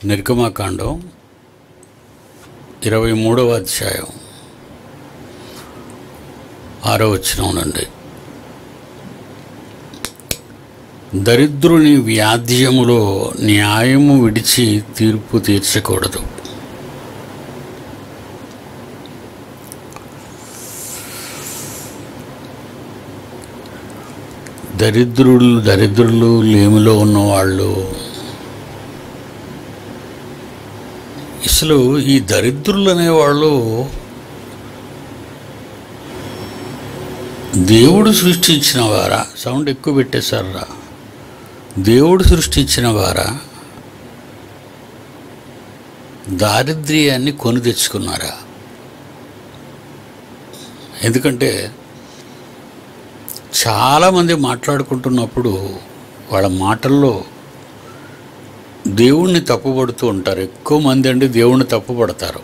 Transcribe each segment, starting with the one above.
నిర్గమాకాండం ఇరవై మూడవ అధ్యాయం ఆరో వచనం నుండి దరిద్రుని వ్యాధ్యములో న్యాయము విడిచి తీర్పు తీర్చకూడదు దరిద్రులు దరిద్రులు లేమిలో ఉన్నవాళ్ళు అసలు ఈ దరిద్రులు అనేవాళ్ళు దేవుడు సృష్టించిన వారా సౌండ్ ఎక్కువ పెట్టేశారా దేవుడు సృష్టించిన వారా దారిద్ర్యాన్ని కొని తెచ్చుకున్నారా ఎందుకంటే చాలామంది మాట్లాడుకుంటున్నప్పుడు వాళ్ళ మాటల్లో దేవుణ్ణి తప్పుపడుతూ ఉంటారు ఎక్కువ మంది అండి దేవుణ్ణి తప్పుపడతారు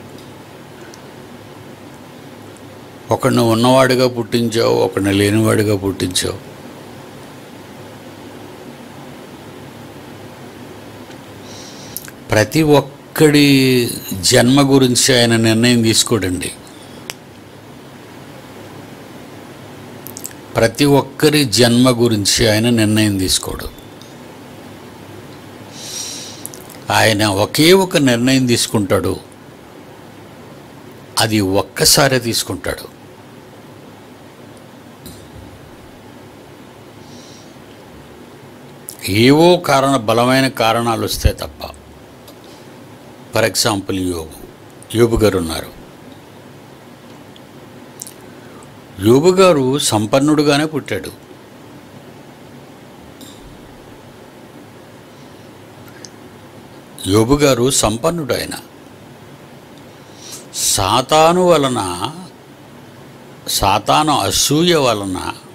ఒకడిని ఉన్నవాడిగా పుట్టించావు ఒకడిని లేనివాడిగా పుట్టించావు ప్రతి ఒక్కడి జన్మ గురించి ఆయన నిర్ణయం తీసుకోడండి ప్రతి ఒక్కరి జన్మ గురించి ఆయన నిర్ణయం తీసుకోడు ఆయన ఒకే ఒక నిర్ణయం తీసుకుంటాడు అది ఒక్కసారే తీసుకుంటాడు ఏవో కారణ బలమైన కారణాలు వస్తాయి తప్ప ఫర్ ఎగ్జాంపుల్ యోబు యోబు గారు ఉన్నారు యోబు గారు సంపన్నుడుగానే పుట్టాడు యోబు గారు సంపన్నుడు ఆయన సాతాను వలన సాతాను అసూయ వలన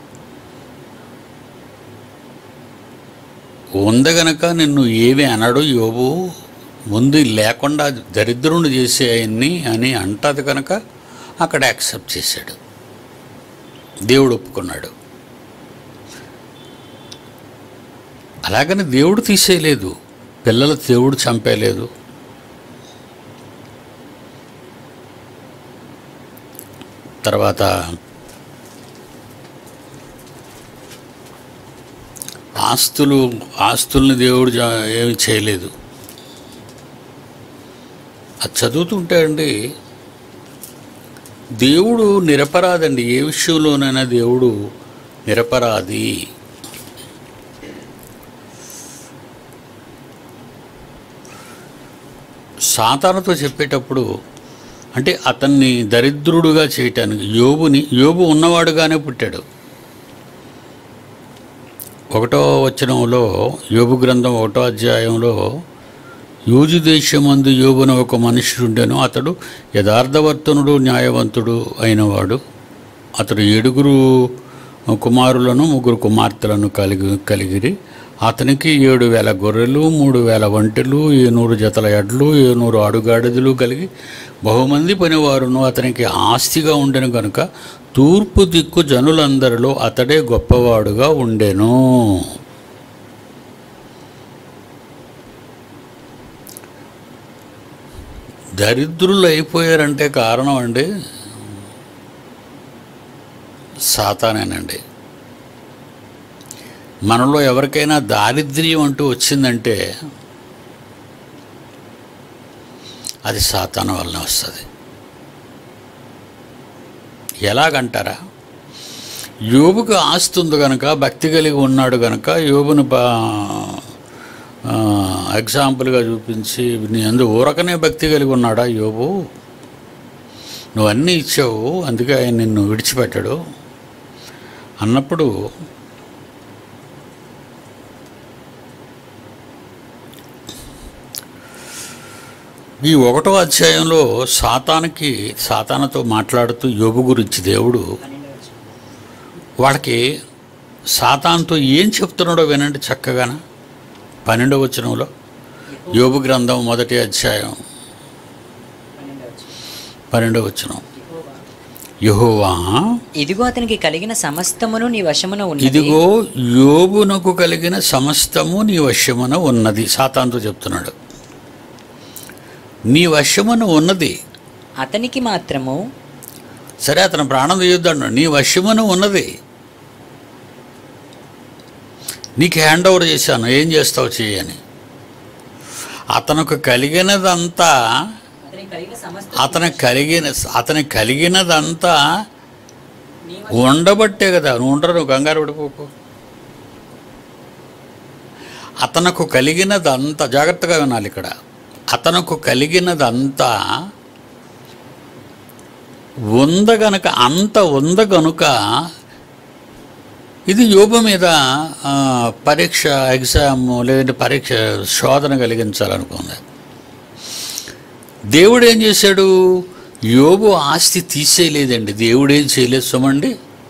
ఉంది గనక నిన్ను ఏమి అనడు యోబు ముందు లేకుండా దరిద్రుని చేసే ఆయన్ని అని అంటది కనుక అక్కడ యాక్సెప్ట్ చేశాడు దేవుడు ఒప్పుకున్నాడు అలాగని దేవుడు తీసేయలేదు పిల్లలు దేవుడు చంపేయలేదు తర్వాత ఆస్తులు ఆస్తుల్ని దేవుడు జా- ఏమి చేయలేదు అది చదువుతుంటే అండి దేవుడు నిరపరాధండి ఏ విషయంలోనైనా దేవుడు నిరపరాధి సాతానుతో చెప్పేటప్పుడు అంటే అతన్ని దరిద్రుడుగా చేయటానికి యోబుని యోబు ఉన్నవాడుగానే పుట్టాడు ఒకటో వచనంలో యోబు గ్రంథం ఒకటో అధ్యాయంలో యూజు దేశమందు యోబున ఒక మనుషుడుండెను అతడు యథార్థవర్తనుడు న్యాయవంతుడు అయినవాడు అతడు ఏడుగురు కుమారులను ముగ్గురు కుమార్తెలను కలిగి కలిగిరి అతనికి ఏడు వేల గొర్రెలు మూడు వేల వంటెలు ఏనూరు జతల ఎడ్లు ఏనూరు అడుగాడిదలు కలిగి బహుమంది పనివారును అతనికి ఆస్తిగా ఉండెను కనుక తూర్పు దిక్కు జనులందరిలో అతడే గొప్పవాడుగా ఉండెను దరిద్రులు అయిపోయారంటే కారణం అండి సాతానేనండి మనలో ఎవరికైనా దారిద్ర్యం అంటూ వచ్చిందంటే అది సాతాను వలన వస్తుంది ఎలాగంటారా యోబుకు ఆస్తి ఉంది కనుక భక్తి కలిగి ఉన్నాడు కనుక యోబును బా ఆ, ఎగ్జాంపుల్గా చూపించి నీ అందు ఊరకనే భక్తి కలిగి ఉన్నాడా యోబు నువ్వు అన్నీ ఇచ్చావు అందుకే ఆయన నిన్ను విడిచిపెట్టాడు అన్నప్పుడు ఈ ఒకటో అధ్యాయంలో సాతానికి సాతానతో మాట్లాడుతూ యోబు గురించి దేవుడు వాళ్ళకి సాతాన్తో ఏం చెప్తున్నాడో వినండి చక్కగాన పన్నెండవ వచనంలో యోబు గ్రంథం మొదటి అధ్యాయం పన్నెండవ వచనం యహోవా ఇదిగో అతనికి కలిగిన సమస్తమును నీ వశమున ఉన్నది ఇదిగో యోబునకు కలిగిన సమస్తము నీ వశ్యమున ఉన్నది సాతాన్తో చెప్తున్నాడు నీ వశమును ఉన్నది అతనికి మాత్రము సరే అతను ప్రాణం తీయొద్దాడు నీ వశమును ఉన్నది నీకు హ్యాండ్ ఓవర్ చేశాను ఏం చేస్తావు చేయని అతనికి కలిగినదంతా అతనికి కలిగిన అతనికి కలిగినదంతా ఉండబట్టే కదా నువ్వు ఉండరు నువ్వు కంగారు పడిపోకు అతనకు కలిగినదంతా జాగ్రత్తగా వినాలి ఇక్కడ అతనకు కలిగినదంతా ఉంద గనుక అంత ఉంద గనుక ఇది యోబు మీద ఆ, పరీక్ష ఎగ్జామ్ లేదంటే పరీక్ష శోధన కలిగించాలనుకుంది దేవుడు ఏం చేశాడు యోబు ఆస్తి తీసేయలేదండి దేవుడు ఏం చేయలేదు సుమండి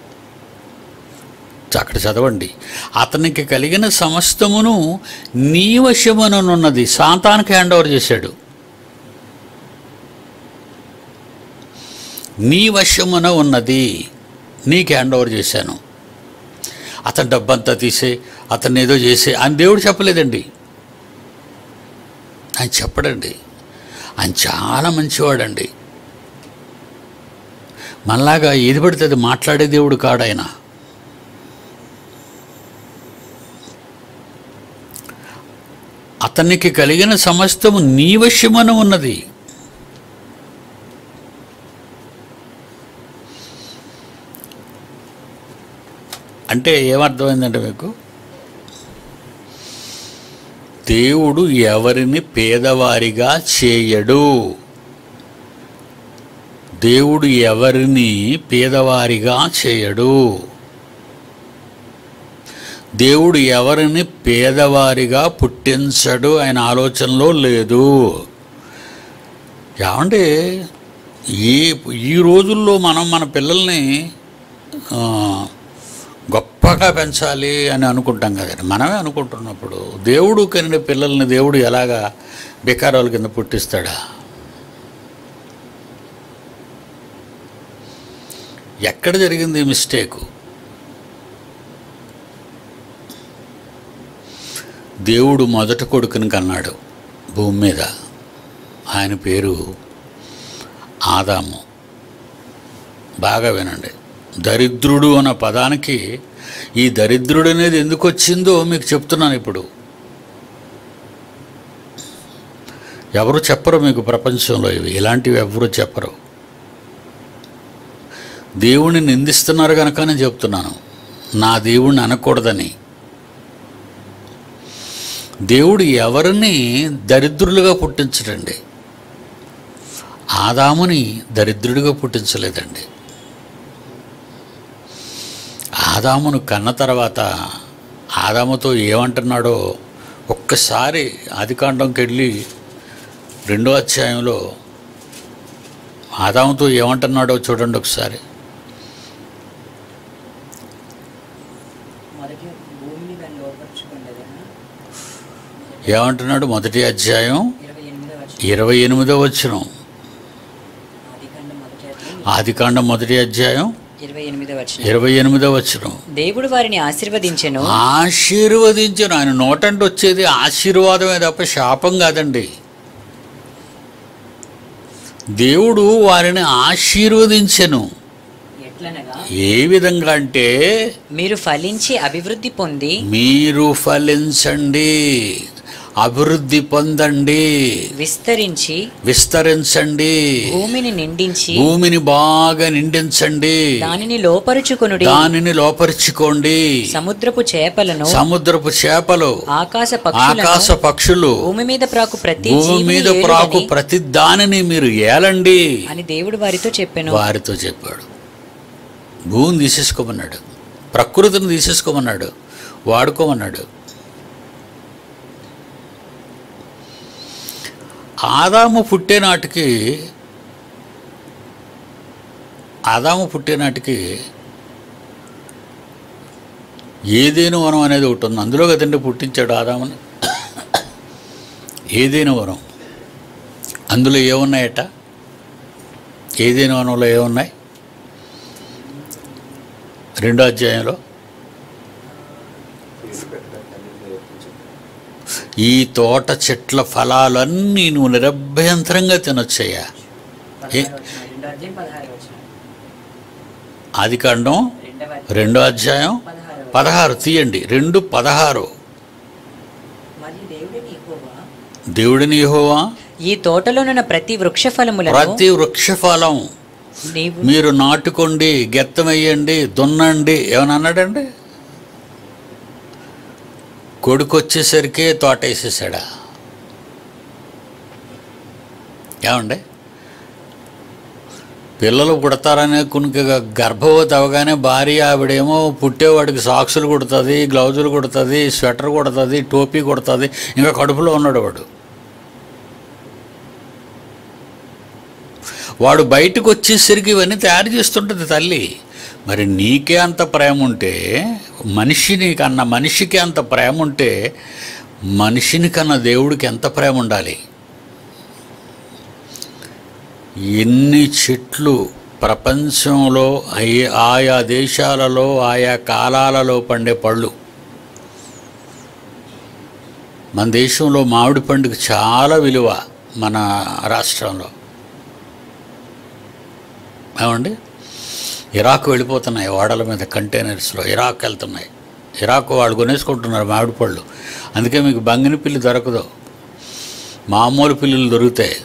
అక్కడ చదవండి అతనికి కలిగిన సమస్తమును నీ వశముననున్నది సాతానికి హ్యాండ్ ఓవర్ చేశాడు నీ వశమున ఉన్నది నీకు హ్యాండ్ ఓవర్ చేశాను అతని డబ్బంతా తీసే అతన్ని ఏదో చేసే అని దేవుడు చెప్పలేదండి ఆయన చెప్పడండి ఆయన చాలా మంచివాడండి మనలాగా ఏది పడితే అది మాట్లాడే దేవుడు కాడు ఆయన అతనికి కలిగిన సమస్తము నీ వశ్యమన ఉన్నది అంటే ఏమర్థమైందంటే మీకు దేవుడు ఎవరిని పేదవారిగా చేయడు దేవుడు ఎవరిని పేదవారిగా చేయడు దేవుడు ఎవరిని పేదవారిగా పుట్టించడు ఆయన ఆలోచనలో లేదు ఏమంటే ఈ ఈ రోజుల్లో మనం మన పిల్లల్ని ఆ, గొప్పగా పెంచాలి అని అనుకుంటాం కదండి మనమే అనుకుంటున్నప్పుడు దేవుడు కనిన పిల్లల్ని దేవుడు ఎలాగా బెకారాల కింద పుట్టిస్తాడా ఎక్కడ జరిగింది ఈ మిస్టేకు దేవుడు మొదట కొడుకుని కన్నాడు భూమి మీద ఆయన పేరు ఆదాము బాగా వినండి దరిద్రుడు అన్న పదానికి ఈ దరిద్రుడు అనేది ఎందుకు వచ్చిందో మీకు చెప్తున్నాను ఇప్పుడు ఎవరు చెప్పరు మీకు ప్రపంచంలో ఇవి ఇలాంటివి ఎవరు చెప్పరు దేవుణ్ణి నిందిస్తున్నారు కనుక నేను చెప్తున్నాను నా దేవుణ్ణి అనకూడదని దేవుడు ఎవరిని దరిద్రులుగా పుట్టించడండి ఆదాముని దరిద్రుడిగా పుట్టించలేదండి ఆదామును కన్న తర్వాత ఆదాముతో ఏమంటున్నాడో ఒక్కసారి ఆదికాండంకి వెళ్ళి రెండో అధ్యాయంలో ఆదాముతో ఏమంటున్నాడో చూడండి ఒకసారి మొదటి భూమిని దాన్ని లోపరుచుకున్నదన్న ఏమంటున్నాడు మొదటి అధ్యాయం ఇరవై ఎనిమిదో వచ్చిన ఇరవై ఎనిమిదో వచ్చిన ఆదికాండం మొదటి అధ్యాయం ఆదికాండం మొదటి అధ్యాయం ఇరవై ఎనిమిదో వచ్చిన ఇరవై ఎనిమిదో వచ్చిన దేవుడు వారిని ఆశీర్వదించెను ఆశీర్వదించను ఆయన నోటంటే వచ్చేది ఆశీర్వాదమే తప్ప శాపం కాదండి దేవుడు వారిని ఆశీర్వదించెను ఎట్లనగా ఏ విధంగా అంటే మీరు ఫలించి అభివృద్ధి పొంది మీరు ఫలించండి అభివృద్ధి పొందండి విస్తరించి విస్తరించండి భూమిని నిండించి భూమిని బాగా నిండించండి దానిని లోపరుచుకొనుడి దానిని లోపరుచుకోండి సముద్రపు చేపలను సముద్రపు చేపలు ఆకాశ పక్షులను ఆకాశ పక్షులు భూమి మీద ప్రాకు ప్రతి భూమి జీవిని మీద ప్రాకు ఏలుడని ప్రతి దానిని మీరు ఏలండి అని దేవుడు వారితో చెప్పెను వారితో చెప్పాడు భూమిని తీసేసుకోమన్నాడు ప్రకృతిని తీసేసుకోమన్నాడు వాడుకోమన్నాడు ఆదాము పుట్టే నాటికి ఆదాము పుట్టే నాటికి ఏదేను వనం అనేది ఒకటి ఉంది అందులో కదండి పుట్టించాడు ఆదాముని ఏదేను వనం అందులో ఏమున్నాయట ఏదేను వనంలో ఏమున్నాయి రెండో అధ్యాయంలో ఈ తోట చెట్ల ఫలాలన్నీ నువ్వు నిరభ్యంతరంగా తినొచ్చయ్యా ఏ- రెండో అధ్యాయం పదహారు వచ్చిన ఆది కాండం రెండవ రెండో అధ్యాయం పదహారు పదహారు తీయండి రెండు పదహారు మరియు దేవుడిని యెహోవా దేవుడిని యెహోవా ఈ తోటలోనున్న ప్రతి వృక్ష ఫలములను ప్రతి వృక్షఫలం నీవు మీరు నాటుకోండి గెత్తం వేయండి దున్నండి ఏమని అన్నాడండి కొడుకు వచ్చేసరికి తోట వేసేసాడా ఏమండి పిల్లలు పుడతారనే కొన్ని గర్భవతి అవగానే భార్య ఆవిడేమో పుట్టేవాడికి సాక్సులు కుడుతుంది గ్లౌజులు కుడుతుంది స్వెటర్ కుడుతుంది టోపీ కుడుతుంది ఇంకా కడుపులో ఉన్నాడు వాడు వాడు బయటకు వచ్చేసరికి ఇవన్నీ తయారు చేస్తుంటుంది తల్లి మరి నీకే అంత ప్రేమ ఉంటే మనిషిని కన్నా మనిషికి అంత ప్రేమ ఉంటే మనిషిని కన్నా దేవుడికి ఎంత ప్రేమ ఉండాలి ఎన్ని చెట్లు ప్రపంచంలో అయ్యే- ఆయా దేశాలలో ఆయా కాలాలలో పండే పళ్ళు మన దేశంలో మామిడి పండుగ చాలా విలువ మన రాష్ట్రంలో ఏమండి ఇరాక్ వెళ్ళిపోతున్నాయి ఓడల మీద కంటైనర్స్లో ఇరాక్ వెళ్తున్నాయి ఇరాక్ వాళ్ళు కొనేసుకుంటున్నారు మామిడి పళ్ళు అందుకే మీకు బంగిని పిల్లి దొరకదు మామూలు పిల్లులు దొరుకుతాయి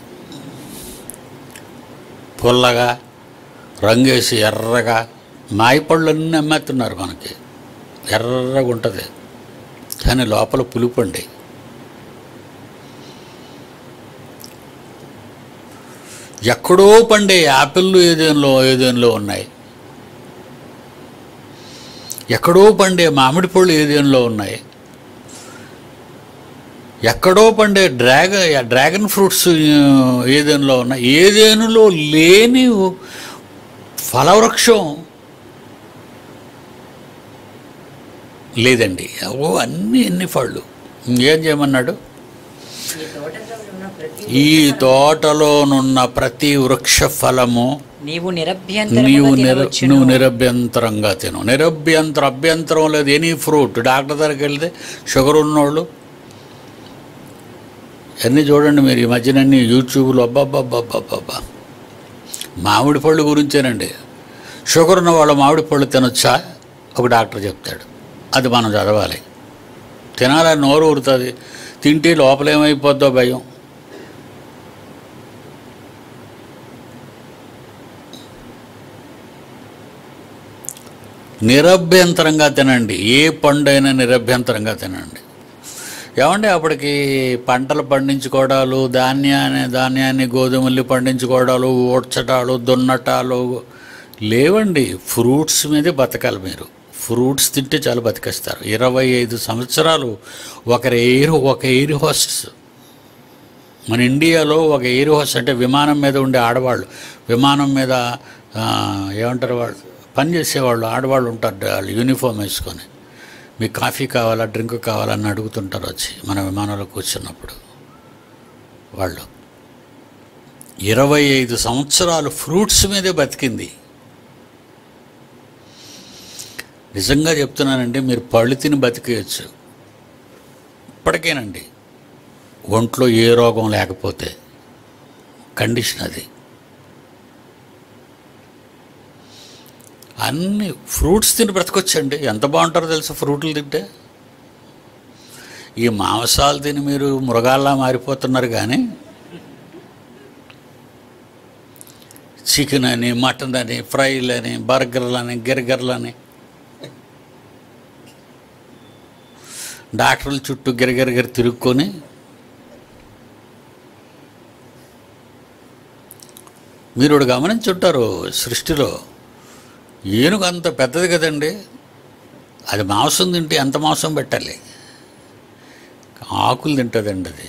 పుల్లగా రంగేసి ఎర్రగా మాయపళ్ళు అన్నీ అమ్మేస్తున్నారు మనకి ఎర్రగా ఉంటుంది కానీ లోపల పులుపండి ఎక్కడో పండే యాపిళ్ళు ఏదేనలో ఏదేనలో ఉన్నాయి ఎక్కడో పండే మామిడి పళ్ళు ఏదేనలో ఉన్నాయి ఎక్కడో పండే డ్రాగన్ డ్రాగన్ ఫ్రూట్స్ ఏదేనలో ఉన్నాయి ఏదేనులో లేని ఫలవృక్షం లేదండి ఓ అన్ని ఎన్ని పళ్ళు ఏం చేయమన్నాడు ఈ తోటలో ఉన్న ప్రతి ఈ తోటలోనున్న ప్రతి వృక్ష ఫలము నీవు నీవు నిరభ్యంతరముగా నిర తినవచ్చును. నువ్వు నిరభ్యంతరంగా తిను నిరభ్యంతర అభ్యంతరం లేదు ఎనీ ఫ్రూట్ డాక్టర్ దగ్గరికి వెళ్తే షుగర్ ఉన్నోళ్ళు అన్నీ చూడండి మీరు ఈ మధ్యనన్నీ యూట్యూబ్లో అబ్బాబ్బాబ్బాబ్బా మామిడి పళ్ళు గురించేనండి షుగర్ ఉన్న వాళ్ళు మామిడి పళ్ళు తినొచ్చా ఒక డాక్టర్ చెప్తాడు అది మనం చదవాలి తినాలని నోరు ఊరుతుంది తింటే లోపల ఏమైపోద్దో భయం నిరభ్యంతరంగా తినండి ఏ పండైనా నిరభ్యంతరంగా తినండి ఏమంటే అప్పటికి పంటలు పండించుకోవడాలు ధాన్యాన్ని ధాన్యాన్ని గోధుమల్ని పండించుకోవడాలు ఓడ్చటాలు దున్నటాలు లేవండి ఫ్రూట్స్ మీదే బతకాలి మీరు ఫ్రూట్స్ తింటే చాలా బతికేస్తారు ఇరవై ఐదు సంవత్సరాలు ఒకరి ఎయిర్ ఒక ఎయిర్ హోస్ట్స్ మన ఇండియాలో ఒక ఎయిర్ హోస్ట్ అంటే విమానం మీద ఉండే ఆడవాళ్ళు విమానం మీద ఆ, ఏమంటారు వాళ్ళు పని చేసేవాళ్ళు ఆడవాళ్ళు ఉంటారు వాళ్ళు యూనిఫామ్ వేసుకొని మీకు కాఫీ కావాలా డ్రింక్ కావాలని అడుగుతుంటారు వచ్చి మన విమానంలో కూర్చున్నప్పుడు వాళ్ళు ఇరవై ఐదు సంవత్సరాలు ఫ్రూట్స్ మీదే బతికింది నిజంగా చెప్తున్నానండి మీరు పళ్ళు తిని బతికేయచ్చు ఇప్పటికేనండి ఒంట్లో ఏ రోగం లేకపోతే కండిషన్ అది అన్ని ఫ్రూట్స్ తిని బ్రతకొచ్చండి ఎంత బాగుంటారో తెలుసా ఫ్రూట్లు తింటే ఈ మాంసాలు తిని మీరు మృగాల్లా మారిపోతున్నారు కానీ చికెన్ అని మటన్ అని ఫ్రైలని బర్గర్లని గిర్గర్లని డాక్టర్ల చుట్టూ గిరగిరగిర తిరుక్కొని మీరు ఒకటి గమనించుంటారు సృష్టిలో ఏనుగు అంత పెద్దది కదండి అది మాంసం తింటే ఎంత మాంసం పెట్టాలి ఆకులు తింటుందండి అది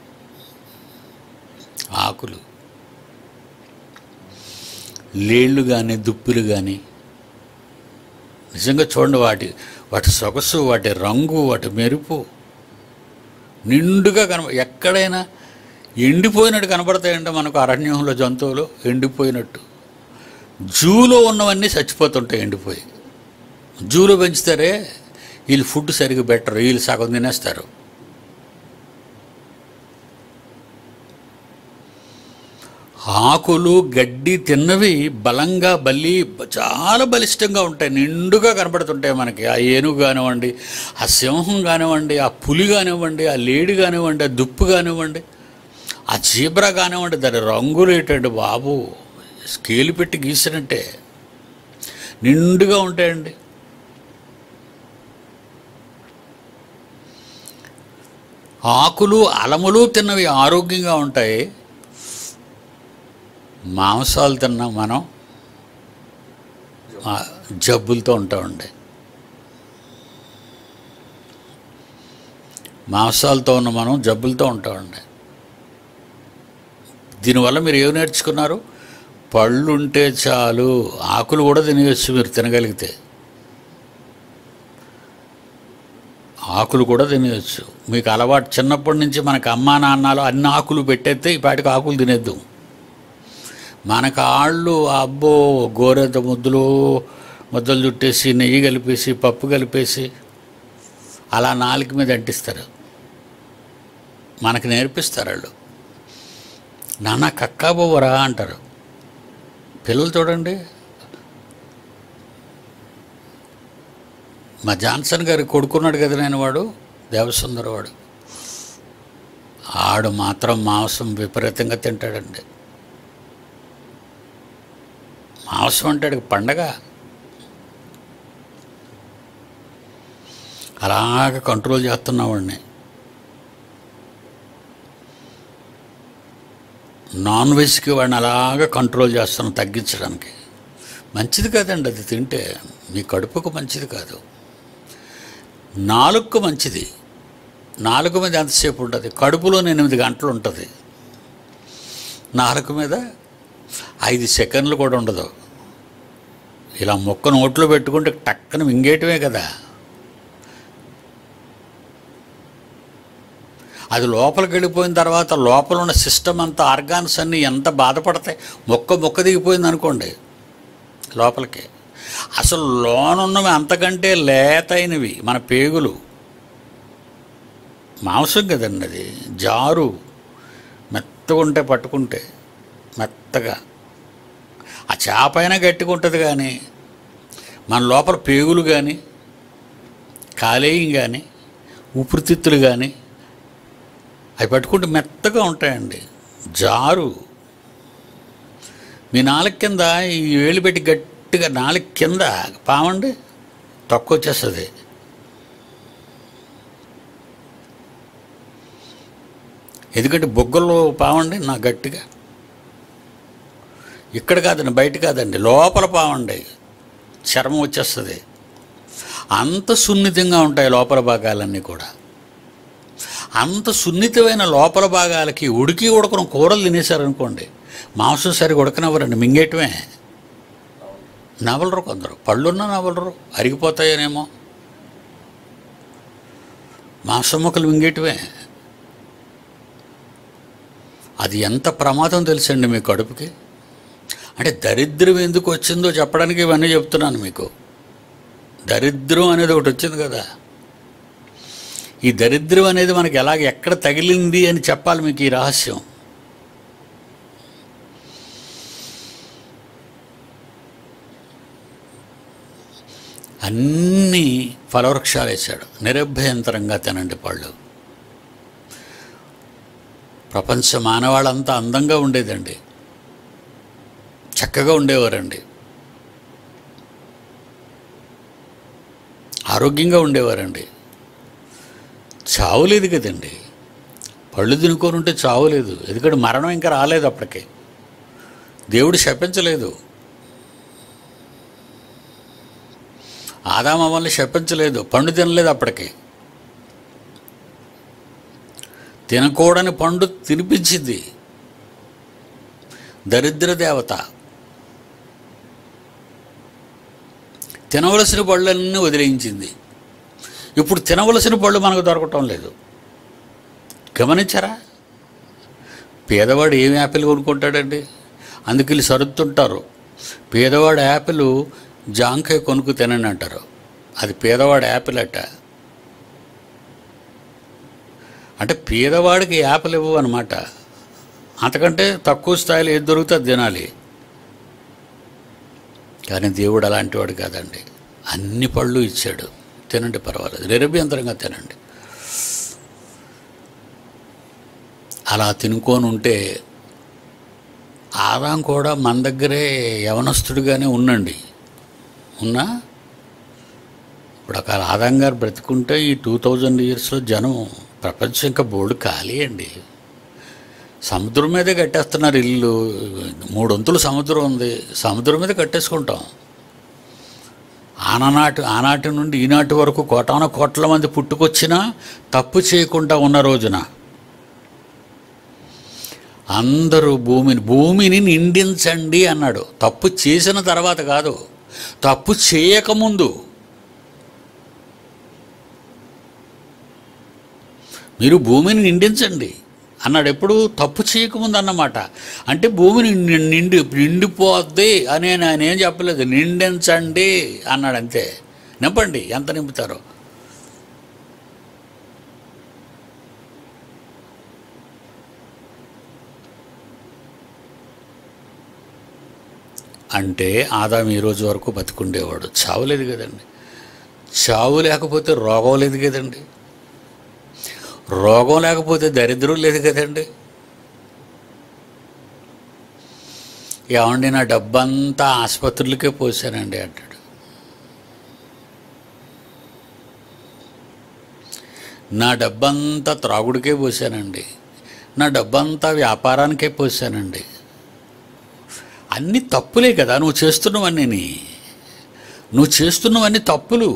ఆకులు లేళ్ళు కానీ దుప్పులు కానీ నిజంగా చూడండి వాటి వాటి సొగసు వాటి రంగు వాటి మెరుపు నిండుగా కనబ ఎక్కడైనా ఎండిపోయినట్టు కనబడతాయంటే మనకు అరణ్యంలో జంతువులు ఎండిపోయినట్టు జూలో ఉన్నవన్నీ చచ్చిపోతుంటాయి ఎండిపోయి జూలో పెంచుతారే వీళ్ళు ఫుడ్ సరిగ్గా బెటర్ వీళ్ళు సగం తినేస్తారు ఆకులు గడ్డి తిన్నవి బలంగా బలి చాలా బలిష్టంగా ఉంటాయి నిండుగా కనబడుతుంటాయి మనకి ఆ ఏనుగు కానివ్వండి ఆ సింహం కానివ్వండి ఆ పులి కానివ్వండి ఆ లేడి కానివ్వండి ఆ దుప్పు కానివ్వండి ఆ జీబ్రా కానివ్వండి దాని రంగులు ఏంటండి బాబు స్కేల్ పెట్టి గీసినట్టే నిండుగా ఉంటాయండి ఆకులు అలములు తిన్నవి ఆరోగ్యంగా ఉంటాయి మాంసాలు తిన్నా మనం ఆ, జబ్బులతో ఉంటామండి మాంసాలతో ఉన్న మనం జబ్బులతో ఉంటామండి దీనివల్ల మీరు ఏం నేర్చుకున్నారు పళ్ళు ఉంటే చాలు ఆకులు కూడా తినేయచ్చు మీరు తినగలిగితే ఆకులు కూడా తినేయచ్చు మీకు అలవాటు చిన్నప్పటి నుంచి మనకు అమ్మా నాన్నలు అన్ని ఆకులు పెట్టేస్తే ఈ పాటికి ఆకులు తినేద్దాం మన కాళ్ళు అబ్బో గోరెంత ముద్దులు ముద్దలు చుట్టేసి నెయ్యి కలిపేసి పప్పు కలిపేసి అలా నాలుక మీద అంటిస్తారు మనకు నేర్పిస్తారు వాళ్ళు నాన్న కక్కాబోవరా అంటారు పిల్లలు చూడండి మా జాన్సన్ గారి కొడుకున్నాడు కదా నేను వాడు దేవసుందర వాడు ఆడు మాత్రం మాంసం విపరీతంగా తింటాడండి మాంసం అంటాడు పండగ అలాగ కంట్రోల్ చేస్తున్నావాడిని నాన్ వెజ్కి వాడిని అలాగ కంట్రోల్ చేస్తున్నాం తగ్గించడానికి మంచిది కాదండి అది తింటే మీ కడుపుకు మంచిది కాదు నాలుగుకు మంచిది నాలుగు మీద ఎంతసేపు ఉంటుంది కడుపులో ఎనిమిది గంటలు ఉంటుంది నాలుగు మీద ఐదు సెకండ్లు కూడా ఉండదు ఇలా మొక్క నోట్లో పెట్టుకుంటే టక్కన మింగేయటమే కదా అది లోపలికి వెళ్ళిపోయిన తర్వాత లోపల ఉన్న సిస్టమ్ అంతా ఆర్గాన్స్ అన్నీ ఎంత బాధపడతాయి మొక్క మొక్క దిగిపోయింది అనుకోండి లోపలికి అసలు లోనున్నవి అంతకంటే లేతైనవి మన పేగులు మాంసం కదండి అది జారు మెత్తగా ఉంటే పట్టుకుంటే మెత్తగా ఆ చేప అయినా గట్టిగా ఉంటుంది కానీ మన లోపల పేగులు కానీ కాలేయం కానీ ఊపిరితిత్తులు కానీ అవి పట్టుకుంటే మెత్తగా ఉంటాయండి జారు మీ నాలుగు కింద ఈ వేలు పెట్టి గట్టిగా నాలుగు కింద పామండి తక్కువ వచ్చేస్తుంది ఎందుకంటే బొగ్గల్లో పావండి నా గట్టిగా ఇక్కడ కాదండి బయట కాదండి లోపల పావండి చర్మం వచ్చేస్తుంది అంత సున్నితంగా ఉంటాయి లోపల భాగాలన్నీ కూడా అంత సున్నితమైన లోపల భాగాలకి ఉడికి ఉడకడం కూరలు తినేశారనుకోండి మాంసం సరిగా ఉడకనవ్వరండి మింగేయటమే నవలరు కొందరు పళ్ళున్నా నవలరు అరిగిపోతాయనేమో మాంసం ముక్కలు మింగేయటమే అది ఎంత ప్రమాదం తెలుసండి మీ కడుపుకి అంటే దరిద్రం ఎందుకు వచ్చిందో చెప్పడానికి ఇవన్నీ చెప్తున్నాను మీకు దరిద్రం అనేది ఒకటి వచ్చింది కదా ఈ దరిద్రం అనేది మనకి ఎలాగ ఎక్కడ తగిలింది అని చెప్పాలి మీకు ఈ రహస్యం అన్ని ఫలవృక్షాలు వేశాడు నిరభ్యంతరంగా తినండి పళ్ళు ప్రపంచ మానవాళ్ళంతా అందంగా ఉండేదండి చక్కగా ఉండేవారండి ఆరోగ్యంగా ఉండేవారండి చావు లేదు కదండి పళ్ళు తినుకొని ఉంటే చావు లేదు ఎందుకంటే మరణం ఇంకా రాలేదు అప్పటికే దేవుడు శపించలేదు ఆదామమ్మల్ని శపించలేదు పండు తినలేదు అప్పటికే తినకూడని పండు తినిపించింది దరిద్ర దేవత తినవలసిన పళ్ళన్నీ వదిలేయించింది ఇప్పుడు తినవలసిన పళ్ళు మనకు దొరకటం లేదు గమనించారా పేదవాడు ఏం యాపిల్ కొనుక్కుంటాడండి అందుకు వీళ్ళు సరుతుంటారు పేదవాడు యాపిల్ జాంకాయ కొనుక్కు తినని అంటారు అది పేదవాడు యాపిల్ అట్ట అంటే పేదవాడికి యాపిల్ ఇవ్వు అనమాట అంతకంటే తక్కువ స్థాయిలో ఏది దొరికితే అది తినాలి కానీ దేవుడు అలాంటి వాడు కాదండి అన్ని పళ్ళు ఇచ్చాడు తినండి పర్వాలేదు నిరభ్యంతరంగా తినండి అలా తినుకొని ఉంటే ఆదాం కూడా మన దగ్గరే యవనస్తుడిగానే ఉండండి ఉన్నా ఇప్పుడు ఒక ఆదాం గారు బ్రతికుంటే ఈ టూ థౌజండ్ ఇయర్స్లో జనం ప్రపంచం ఇంకా బోర్డు ఖాళీ అండి సముద్రం మీదే కట్టేస్తున్నారు ఇల్లు మూడొంతులు సముద్రం ఉంది సముద్రం మీద కట్టేసుకుంటాం ఆనాటి ఆనాటి నుండి ఈనాటి వరకు కోటాన కోట్ల మంది పుట్టుకొచ్చినా తప్పు చేయకుండా ఉన్న రోజున అందరూ భూమిని భూమిని నిండించండి అన్నాడు తప్పు చేసిన తర్వాత కాదు తప్పు చేయకముందు మీరు భూమిని నిండించండి అన్నాడు ఎప్పుడు తప్పు చేయకముందు అన్నమాట అంటే భూమిని ని- నిండి నిండిపోద్ది అని ఆయన ఏం చెప్పలేదు నిండించండి అన్నాడు అంతే నింపండి ఎంత నింపుతారో అంటే ఆదాం ఈ రోజు వరకు బతికుండేవాడు చావలేదు కదండి చావు లేకపోతే రోగం లేదు కదండి రోగం లేకపోతే దరిద్రం లేదు కదండి ఏమండి నా డబ్బంతా ఆసుపత్రులకే పోసానండి అంటాడు నా డబ్బంతా త్రాగుడికే పోసానండి నా డబ్బంతా వ్యాపారానికే పోసానండి అన్ని తప్పులే కదా నువ్వు చేస్తున్నవన్నీ నువ్వు చేస్తున్నవన్నీ తప్పులు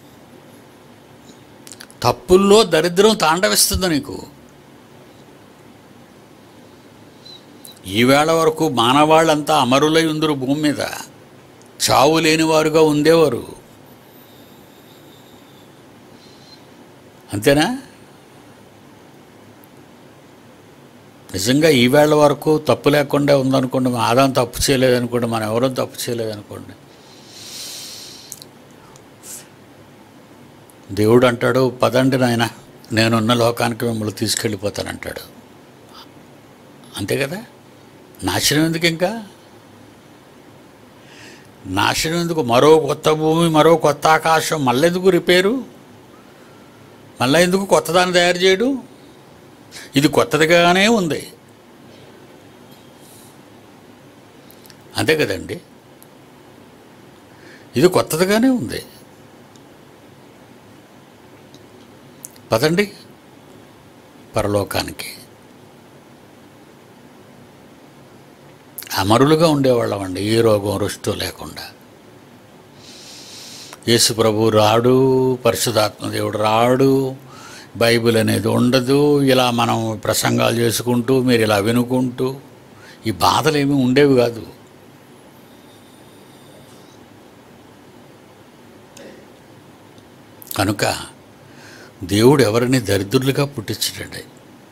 తప్పుల్లో దరిద్రం తాండవిస్తుంది నీకు ఈవేళ వరకు మానవాళ్ళంతా అమరులై ఉందరు భూమి మీద చావు లేనివారుగా ఉండేవారు అంతేనా నిజంగా ఈవేళ వరకు తప్పు లేకుండా ఉందనుకోండి మన ఆదాం తప్పు చేయలేదనుకోండి మనం ఎవరూ తప్పు చేయలేదనుకోండి దేవుడు అంటాడు పదండి నాయన నేనున్న లోకానికి మిమ్మల్ని తీసుకెళ్ళిపోతానంటాడు అంతే కదా నాశనం ఎందుకు ఇంకా నాశనం ఎందుకు మరో కొత్త భూమి మరో కొత్త ఆకాశం మళ్ళీ ఎందుకు రిపేరు మళ్ళీ ఎందుకు కొత్తదాన్ని తయారు చేయడు ఇది కొత్తదిగానే ఉంది అంతే కదండి ఇది కొత్తదిగానే ఉంది పదండి పరలోకానికి అమరులుగా ఉండేవాళ్ళం అండి ఏ రోగం రుష్టు లేకుండా యేసు ప్రభు రాడు పరిశుధాత్మ దేవుడు రాడు బైబిల్ అనేది ఉండదు ఇలా మనం ప్రసంగాలు చేసుకుంటూ మీరు ఇలా వినుకుంటూ ఈ బాధలు ఏమీ ఉండేవి కాదు కనుక దేవుడు ఎవరిని దరిద్రులుగా పుట్టించడండి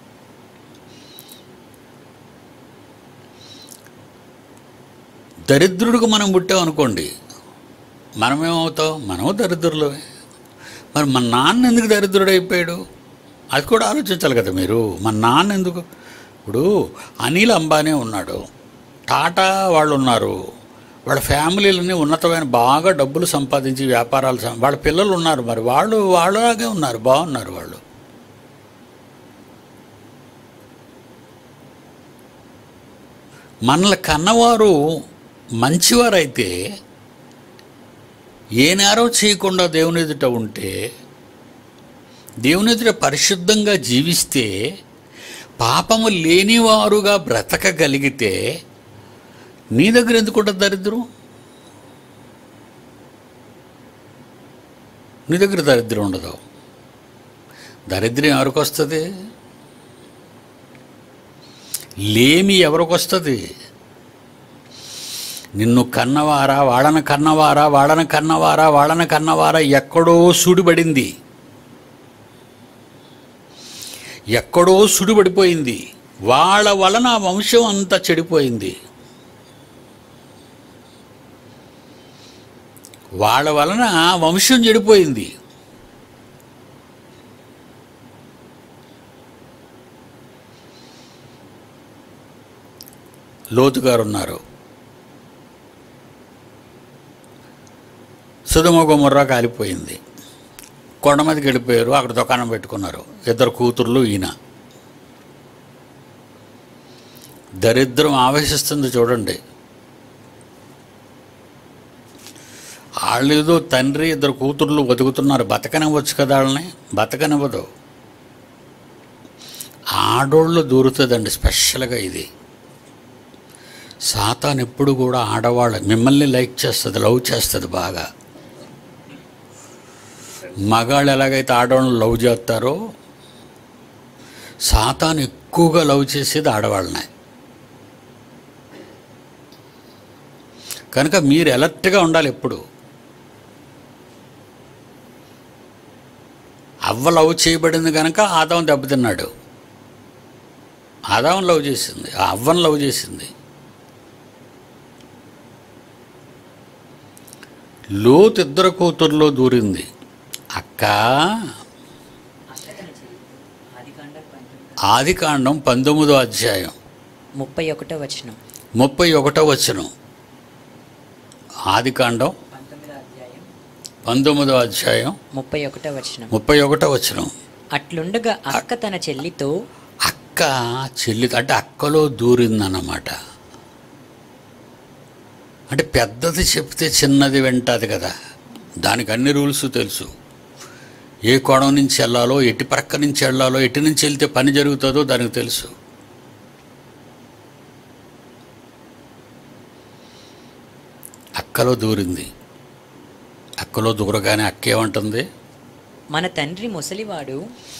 దరిద్రుడికి మనం పుట్టామనుకోండి మనమేమవుతాం మనము దరిద్రులమే మరి మన నాన్న ఎందుకు దరిద్రుడు అయిపోయాడు అది కూడా ఆలోచించాలి కదా మీరు మన నాన్న ఎందుకు ఇప్పుడు అనిల్ అంబానీ ఉన్నాడు టాటా వాళ్ళు ఉన్నారు వాళ్ళ ఫ్యామిలీలని ఉన్నతమైన బాగా డబ్బులు సంపాదించి వ్యాపారాలు సం- వాళ్ళ పిల్లలు ఉన్నారు మరి వాళ్ళు వాళ్ళలాగే ఉన్నారు బాగున్నారు వాళ్ళు మనల్ని కన్నవారు మంచివారైతే ఏ నేరం చేయకుండా దేవుని ఎదుట ఉంటే దేవుని ఎదుట పరిశుద్ధంగా జీవిస్తే పాపము లేనివారుగా బ్రతకగలిగితే నీ దగ్గర ఎందుకుంటుంది దరిద్రం నీ దగ్గర దరిద్రం ఉండదు దరిద్రం ఎవరికి వస్తుంది లేమి ఎవరికి వస్తుంది నిన్ను కన్నవారా వాడన కన్నవారా వాడన కన్నవారా వాడన కన్నవారా ఎక్కడో సుడిపడింది ఎక్కడో సుడిపడిపోయింది వాళ్ళ వలన ఆ వంశం అంతా చెడిపోయింది వాళ్ళ వలన వంశం చెడిపోయింది లోతు గారు ఉన్నారు సుధమ గుమర్రా కాలిపోయింది కొండ మీదకి వెళ్ళిపోయారు అక్కడ దుకాణం పెట్టుకున్నారు ఇద్దరు కూతుర్లు ఈయన దరిద్రం ఆవేశిస్తుంది చూడండి వాళ్ళు ఏదో తండ్రి ఇద్దరు కూతుర్లు బతుకుతున్నారు బతకనివ్వచ్చు కదా వాళ్ళని బతకనివ్వదు ఆడోళ్ళు దూరుతుందండి స్పెషల్గా ఇది సాతాన్ ఎప్పుడు కూడా ఆడవాళ్ళు మిమ్మల్ని లైక్ చేస్తుంది లవ్ చేస్తుంది బాగా మగాళ్ళు ఎలాగైతే ఆడవాళ్ళని లవ్ చేస్తారో సాతాన్ ఎక్కువగా లవ్ చేసేది ఆడవాళ్ళనే కనుక మీరు ఎలర్ట్గా ఉండాలి ఎప్పుడు అవ్వ లవ్ చేయబడింది కనుక ఆదాం దెబ్బతిన్నాడు ఆదాం లవ్ చేసింది ఆ అవ్వను లవ్ చేసింది లోతు ఇద్దరు కూతుర్లో దూరింది అక్క ఆది కాండం పంతొమ్మిదో అధ్యాయం ముప్పై ఒకటో వచనం ముప్పై ఒకటో వచనం ఆది కాండం పంతొమ్మిదో అధ్యాయం ముప్పై ఒకటో వచనం ముప్పై ఒకటో వచనం అట్లుండగా అక్క తన చెల్లితో అక్క చెల్లి అంటే అక్కలో దూరిందన్నమాట అంటే పెద్దది చెప్తే చిన్నది వింటుంది కదా దానికి అన్ని రూల్స్ తెలుసు ఏ కోణం నుంచి వెళ్ళాలో ఎటు ప్రక్క నుంచి వెళ్ళాలో ఎటు నుంచి వెళ్తే పని జరుగుతుందో దానికి తెలుసు అక్కలో దూరింది అక్కలో దూరగానే అక్క ఏమంటుంది మన తండ్రి ముసలివాడు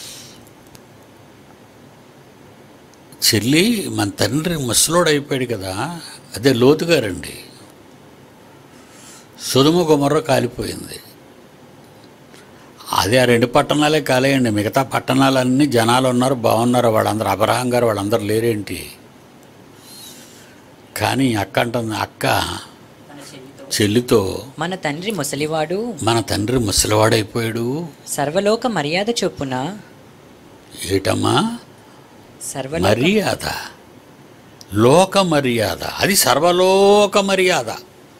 చెల్లి మన తండ్రి ముసలోడు అయిపోయాడు కదా అదే లోతుగారండి సుధుమ గుమర్ర కాలిపోయింది అదే ఆ రెండు పట్టణాలే కాలేయండి మిగతా పట్టణాలన్నీ జనాలు ఉన్నారు బాగున్నారు వాళ్ళందరూ అబ్రహాం గారు వాళ్ళందరూ లేరేంటి కానీ అక్క అంటుంది అక్క చెల్లితో మన తండ్రి ముసలివాడు మన తండ్రి ముసలివాడైపోయాడు సర్వలోక మర్యాద చొప్పున ఏటమ్మా సర్వలోక మర్యాద లోక మర్యాద అది సర్వలోక మర్యాద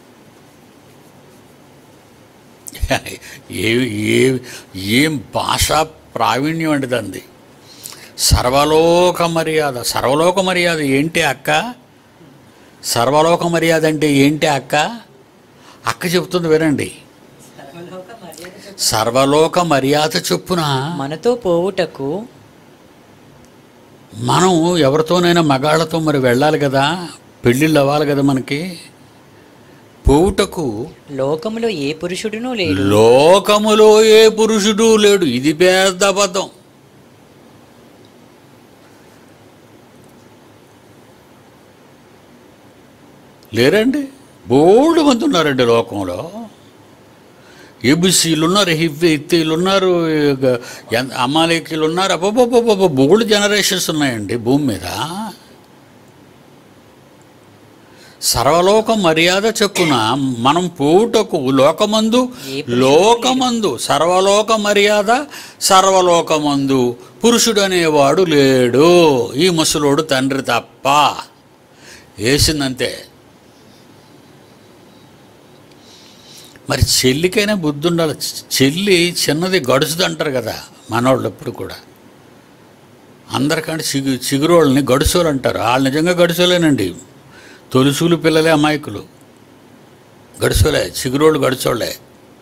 ఏ ఏ ఏం భాషా ప్రావీణ్యం అండి దాన్ని సర్వలోక మర్యాద సర్వలోక మర్యాద ఏంటి అక్క సర్వలోక మర్యాద అంటే ఏంటి అక్క అక్క చెప్తుంది వినండి సర్వలోక మర్యాద చొప్పున మనతో పోవుటకు మనం ఎవరితోనైనా మగాళ్ళతో మరి వెళ్ళాలి కదా పెళ్ళిళ్ళు అవ్వాలి కదా మనకి పోవుటకు లోకములో ఏ పురుషుడునూ లేడు లోకములో ఏ పురుషుడు లేడు ఇది పెద్ద అబద్ధం లేరండి బోల్డ్ మంది ఉన్నారండి లోకంలో ఏబిసీలు ఉన్నారు హివ్వీలు ఉన్నారు ఇక ఎన్- అమాలేకీలు ఉన్నారు అబ్బబ్బబ్బబ్బ బోల్డ్ జనరేషన్స్ ఉన్నాయండి భూమి మీద సర్వలోక మర్యాద చొప్పున మనం పోవుటకు లోకమందు లోకమందు సర్వలోక మర్యాద సర్వలోకమందు పురుషుడు అనేవాడు లేడు ఈ ముసలోడు తండ్రి తప్ప వేసిందంతే మరి చెల్లికైనా బుద్ధి ఉండాలి చెల్లి చిన్నది గడుచుది అంటారు కదా మనవాళ్ళు ఎప్పుడు కూడా అందరికంటే చిగు చిగురోళ్ళని గడుసోలు అంటారు వాళ్ళు నిజంగా గడుసోలేనండి తొలుసూలు పిల్లలే అమాయకులు గడుసోలే చిగురోళ్ళు గడుచోళ్ళే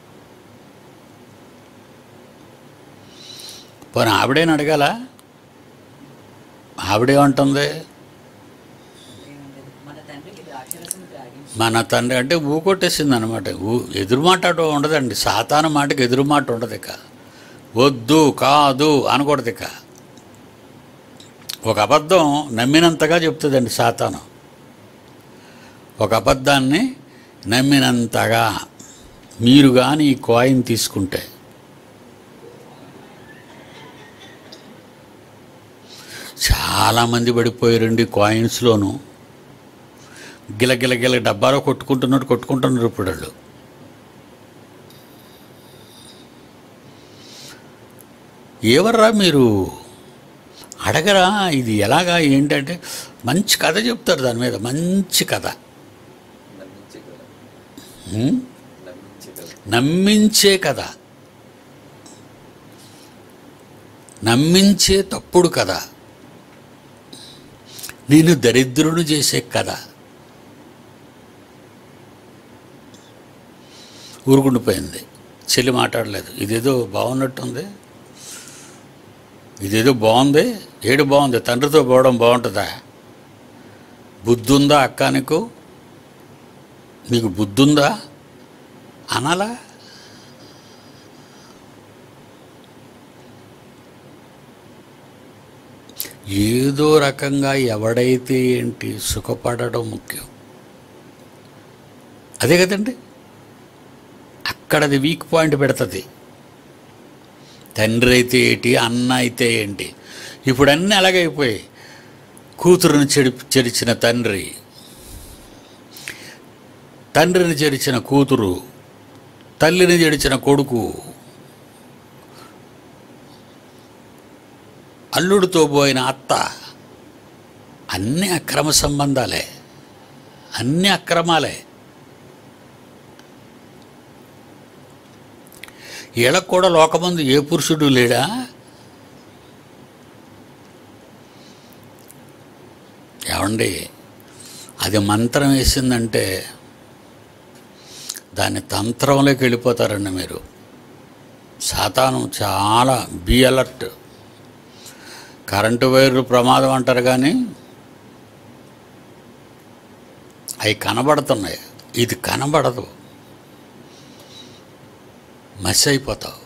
పోనీ ఆవిడేని అడగాల ఆవిడేమంటుంది మన తండ్రి అంటే ఊకొట్టేసింది అనమాట ఊ ఎదురు మాట అటు ఉండదండి సాతాన మాటకి ఎదురు మాట ఉండదు ఇక వద్దు కాదు అనకూడదు ఇక ఒక అబద్ధం నమ్మినంతగా చెప్తుందండి సాతాను ఒక అబద్ధాన్ని నమ్మినంతగా మీరు కానీ ఈ కాయిన్ తీసుకుంటే చాలామంది పడిపోయారండి కాయిన్స్లోను గిల గిల గిల డబ్బాలో కొట్టుకుంటున్నట్టు కొట్టుకుంటున్నారు ఇప్పుడు వాళ్ళు ఎవర్రా మీరు అడగరా ఇది ఎలాగా ఏంటంటే మంచి కథ చెప్తారు దాని మీద మంచి కథ నమ్మించే కదా ఉం? నమ్మించే కదా నమ్మించే కథ నమ్మించే తప్పుడు కథ నేను దరిద్రుడు చేసే కథ ఊరుకుండిపోయింది చెల్లి మాట్లాడలేదు ఇదేదో బాగున్నట్టుంది ఇదేదో బాగుంది ఏడు బాగుంది తండ్రితో పోవడం బాగుంటుందా బుద్ధి ఉందా అక్క నీకు నీకు బుద్ధి ఉందా అనాలా ఏదో రకంగా ఎవడైతే ఏంటి సుఖపడడం ముఖ్యం అదే కదండి అక్కడది వీక్ పాయింట్ పెడుతుంది తండ్రి అయితే ఏంటి అన్న అయితే ఏంటి ఇప్పుడు అన్నీ అలాగైపోయాయి కూతురుని చెడి చెరిచిన తండ్రి తండ్రిని చెరిచిన కూతురు తల్లిని చెడిచిన కొడుకు అల్లుడితో పోయిన అత్త అన్ని అక్రమ సంబంధాలే అన్ని అక్రమాలే వీళ్ళకు కూడా లోకమందు ఏ పురుషుడు లేడా ఏమండి అది మంత్రం వేసిందంటే దాని తంత్రంలోకి వెళ్ళిపోతారండి మీరు సాతానం చాలా బీ అలర్ట్ కరెంటు వైర్లు ప్రమాదం అంటారు కానీ అవి కనబడుతున్నాయి ఇది కనబడదు మసి అయిపోతావు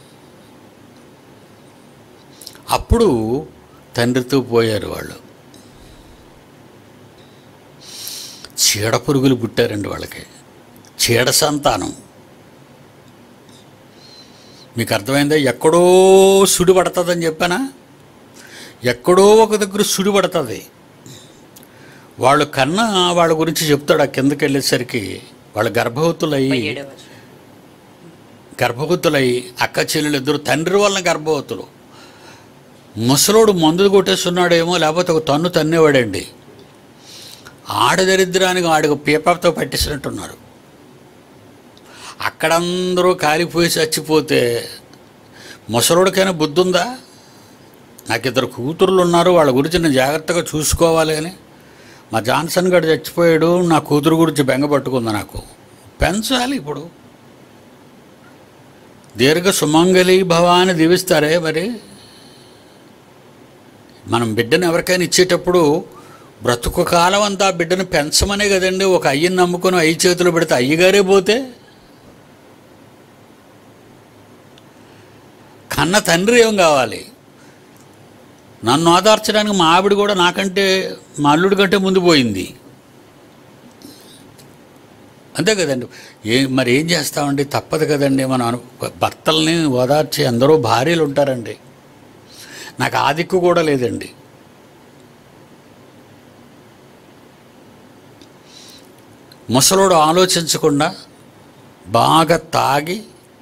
అప్పుడు తండ్రితో పోయారు వాళ్ళు చీడ పురుగులు పుట్టారండి వాళ్ళకి చీడ సంతానం మీకు అర్థమైందా ఎక్కడో సుడి పడుతుందని చెప్పానా ఎక్కడో ఒక దగ్గర సుడి పడుతుంది వాళ్ళు కన్నా వాళ్ళ గురించి చెప్తాడు ఆ కిందకి వెళ్ళేసరికి వాళ్ళ గర్భవతులయ్యి ఏడవ వచనం. గర్భవతులై అక్క చెల్లెలు ఇద్దరు తండ్రి వలన గర్భవతులు ముసలోడు మందులు కొట్టేస్తున్నాడేమో లేకపోతే ఒక తన్ను తన్నేవాడండి ఆడదరిద్రానికి ఆడికి పీపతో పట్టేసినట్టున్నారు అక్కడందరూ కాలిపోయి చచ్చిపోతే ముసలోడికైనా బుద్ధి ఉందా నాకు ఇద్దరు కూతుర్లు ఉన్నారు వాళ్ళ గురించి నేను జాగ్రత్తగా చూసుకోవాలి అని మా జాన్సన్ గడు చచ్చిపోయాడు నా కూతురు గురించి బెంగ పట్టుకుంది నాకు పెంచాలి ఇప్పుడు దీర్ఘ సుమంగళి భవ అని దీవిస్తారే మరి మనం బిడ్డను ఎవరికైనా ఇచ్చేటప్పుడు బ్రతుకు కాలం అంతా ఆ బిడ్డను పెంచమనే కదండి ఒక అయ్యని నమ్ముకొని అయ్యి చేతులు పెడితే అయ్యగారే పోతే కన్న తండ్రి ఏం కావాలి నన్ను ఆదార్చడానికి మా ఆవిడ కూడా నాకంటే మా అల్లుడి కంటే ముందు పోయింది అంతే కదండి ఏ మరి ఏం చేస్తామండి తప్పదు కదండి మనం అను భర్తల్ని ఓదార్చి అందరూ భార్యలు ఉంటారండి నాకు ఆ దిక్కు కూడా లేదండి ముసలోడు ఆలోచించకుండా బాగా తాగి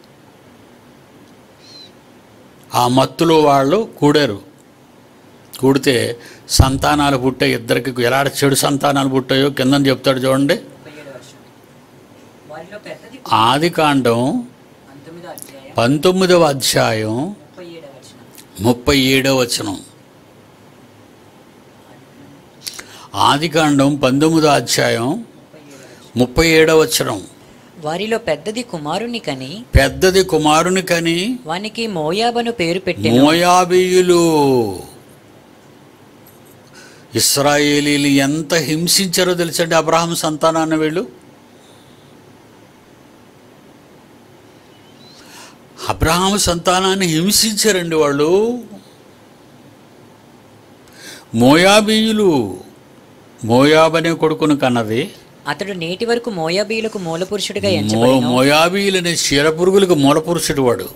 ఆ మత్తులో వాళ్ళు కూడారు కూడితే సంతానాలు పుట్టే ఇద్దరికి ఎలాంటి చెడు సంతానాలు పుట్టాయో కింద చెప్తాడు చూడండి ముప్పై ఏడవ వచనం. వారిలో పెద్దది ఆది కాండం పంతొమ్మిదో అధ్యాయం పంతొమ్మిదవ అధ్యాయం ముప్పై ఏడవ వచనం. ముప్పై ఏడవ వచనం ఆది కాండం పంతొమ్మిదో అధ్యాయం ముప్పై ఏడవ వచనం. ముప్పై ఏడవ వచనం వారిలో పెద్దది కుమారుని కని పెద్దది కుమారుని కని వానికి మోయాబను పేరు పెట్టెను మోయాబీయులు ఇస్రాయేలీలు ఎంత హింసించారో తెలుసండి అబ్రహాం సంతానాన్ని వీళ్ళు అబ్రహాం సంతానాన్ని హింసించారండి వాళ్ళు మోయాబీయులు మోయాబ్ అనే కొడుకును కన్నది అతడు నేటి వరకు మోయాబీయులకు మూల పురుషుడిగా మో ఎంచబడిన మోయాబీయులనే క్షీరపురుగులకు మూలపురుషుడు వాడు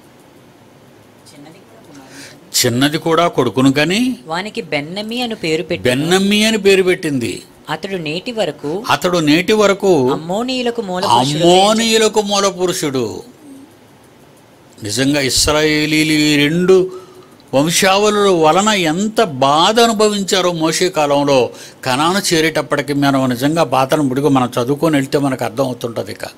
చిన్నది కూడా కొడుకును కానీ వానికి బెన్నమి అను పేరు పెట్టి బెన్నమ్మి అని పేరు పెట్టింది అతడు నేటి వరకు అతడు నేటి వరకు అమ్మోనీయులకు మూల పురుషుడు అమ్మోనీయులకు మూల పురుషుడు నిజంగా ఇస్రాయేలీలు ఈ రెండు వంశావళుల వలన ఎంత బాధ అనుభవించారో మోసే కాలంలో కణాను చేరేటప్పటికి మనం నిజంగా బాధను ముడిగా మనం చదువుకొని వెళ్తే మనకు అర్థం అవుతుంటుంది ఇక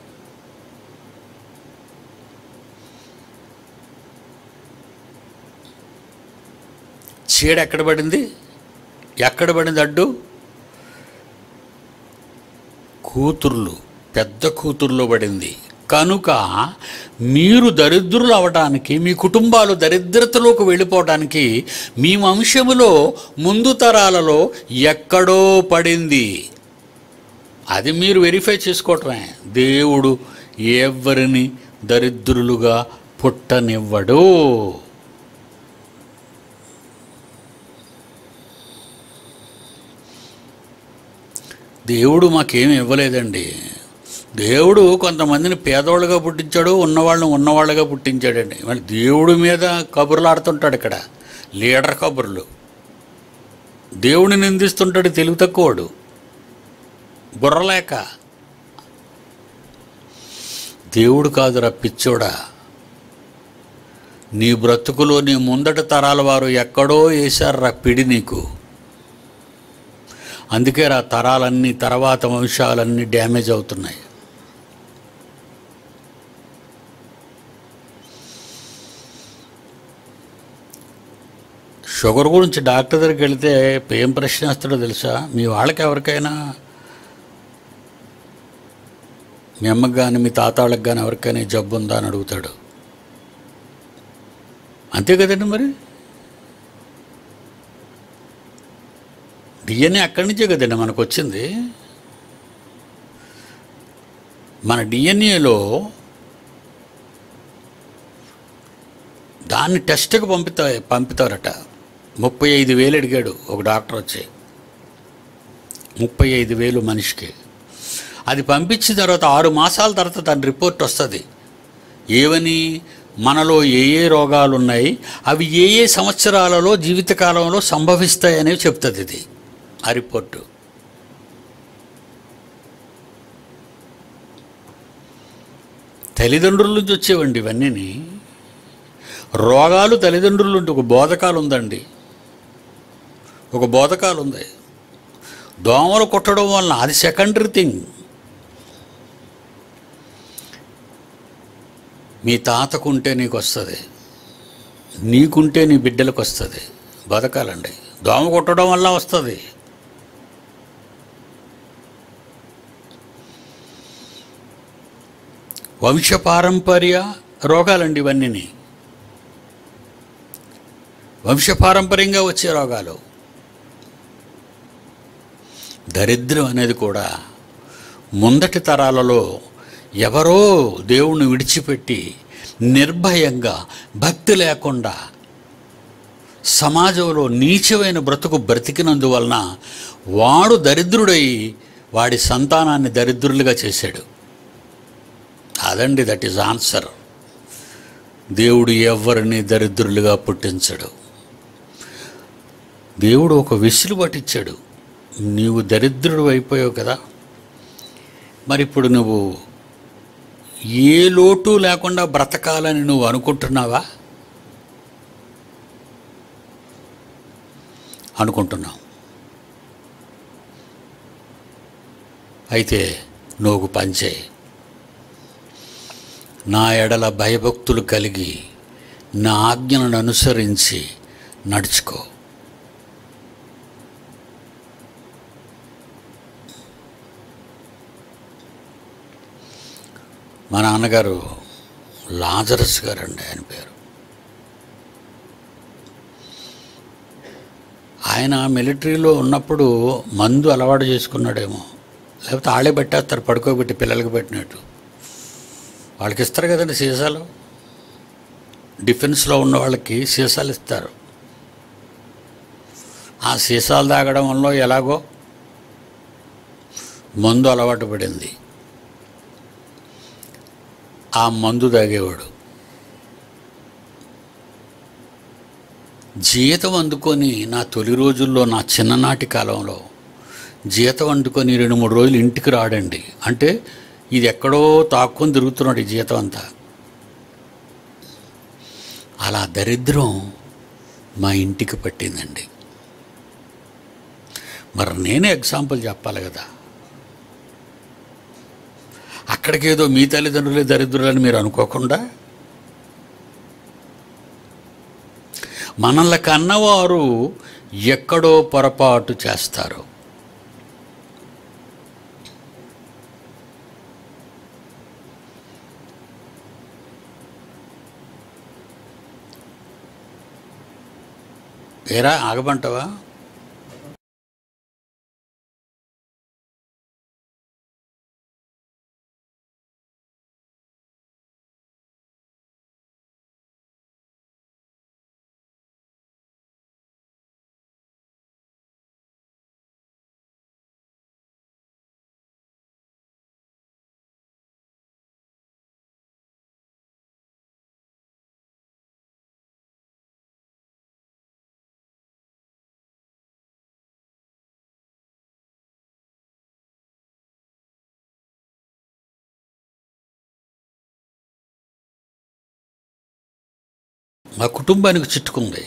చీడ ఎక్కడ పడింది ఎక్కడ పడింది అడ్డు కూతుర్లు పెద్ద కూతుర్లో పడింది కనుక మీరు దరిద్రులు అవడానికి మీ కుటుంబాలు దరిద్రతలోకి వెళ్ళిపోవడానికి మీ వంశములో ముందు తరాలలో ఎక్కడో పడింది అది మీరు వెరిఫై చేసుకోవటమే దేవుడు ఎవరిని దరిద్రులుగా పుట్టనివ్వడు దేవుడు మాకేమి ఇవ్వలేదండి దేవుడు కొంతమందిని పేదవాళ్ళుగా పుట్టించాడు ఉన్నవాళ్ళని ఉన్నవాళ్ళుగా పుట్టించాడండి మళ్ళీ దేవుడి మీద కబుర్లు ఆడుతుంటాడు ఇక్కడ లీడర్ కబుర్లు దేవుడిని నిందిస్తుంటాడు తెలివి తక్కువడు బుర్రలేక దేవుడు కాదురా పిచ్చోడా నీ బ్రతుకులో నీ ముందట తరాల వారు ఎక్కడో వేశారా పిడి నీకు అందుకే రా తరాలన్నీ తర్వాత వంశాలన్నీ డ్యామేజ్ అవుతున్నాయి షుగర్ గురించి డాక్టర్ దగ్గరికి వెళితే ఏం ప్రశ్న వేస్తాడో తెలుసా మీ వాళ్ళకి ఎవరికైనా మీ అమ్మకి కానీ మీ తాత వాళ్ళకి కానీ ఎవరికైనా ఈ జబ్బు ఉందా అని అడుగుతాడు అంతే కదండి మరి డిఎన్ఏ అక్కడి నుంచే కదండి మనకు వచ్చింది మన డిఎన్ఏలో దాన్ని టెస్ట్కి పంపితా పంపుతారట ముప్పై ఐదు వేలు అడిగాడు ఒక డాక్టర్ వచ్చి ముప్పై ఐదు వేలు మనిషికి అది పంపించిన తర్వాత ఆరు మాసాల తర్వాత దాని రిపోర్ట్ వస్తుంది ఏవని మనలో ఏ ఏ రోగాలు ఉన్నాయి అవి ఏ ఏ సంవత్సరాలలో జీవితకాలంలో సంభవిస్తాయి అనేవి చెప్తుంది ఇది ఆ రిపోర్టు తల్లిదండ్రుల నుంచి వచ్చేవండి ఇవన్నీని రోగాలు తల్లిదండ్రుల నుండి ఒక బోధకాలు ఉందండి ఒక బోధకాలు ఉంది దోమలు కుట్టడం వలన అది సెకండరీ థింగ్ మీ తాతకుంటే నీకు వస్తుంది నీకుంటే నీ బిడ్డలకు వస్తుంది బతకాలండి దోమ కొట్టడం వల్ల వస్తుంది వంశపారంపర్య రోగాలండి ఇవన్నీ వంశపారంపర్యంగా వచ్చే రోగాలు దరిద్రం అనేది కూడా ముందటి తరాలలో ఎవరో దేవుణ్ణి విడిచిపెట్టి నిర్భయంగా భక్తి లేకుండా సమాజంలో నీచమైన బ్రతుకు బ్రతికినందువలన వాడు దరిద్రుడై వాడి సంతానాన్ని దరిద్రులుగా చేశాడు అదండి దట్ ఈజ్ ఆన్సర్ దేవుడు ఎవరిని దరిద్రులుగా పుట్టించడు దేవుడు ఒక విసులు పట్టించాడు నీవు దరిద్రుడు అయిపోయావు కదా మరి ఇప్పుడు నువ్వు ఏ లోటు లేకుండా బ్రతకాలని నువ్వు అనుకుంటున్నావా అనుకుంటున్నావు అయితే నువ్వు పనిచేయి నా ఎడల భయభక్తులు కలిగి నా ఆజ్ఞలను అనుసరించి నడుచుకో మా నాన్నగారు లాజరస్ గారు అండి ఆయన పేరు ఆయన మిలిటరీలో ఉన్నప్పుడు మందు అలవాటు చేసుకున్నాడేమో లేకపోతే ఆళ్ళే పెట్టేస్తారు పడుకోబెట్టి పిల్లలకి పెట్టినట్టు వాళ్ళకి ఇస్తారు కదండి సీసాలు డిఫెన్స్లో ఉన్న వాళ్ళకి సీసాలు ఇస్తారు ఆ సీసాలు తాగడం వల్ల ఎలాగో మందు అలవాటు పడింది ఆ మందు తాగేవాడు జీతం అందుకొని నా తొలి రోజుల్లో నా చిన్ననాటి కాలంలో జీతం అందుకొని రెండు మూడు రోజులు ఇంటికి రాడండి అంటే ఇది ఎక్కడో తాక్కుని తిరుగుతున్నాడు ఈ జీతం అంతా అలా దరిద్రం మా ఇంటికి పట్టిందండి మరి నేనే ఎగ్జాంపుల్ చెప్పాలి కదా అక్కడికేదో మీ తల్లిదండ్రులే దరిద్రులని మీరు అనుకోకుండా మనల్ని కన్నవారు ఎక్కడో పొరపాటు చేస్తారు ఏరా ఆగమంటావా మా కుటుంబానికి చిట్టుకుంది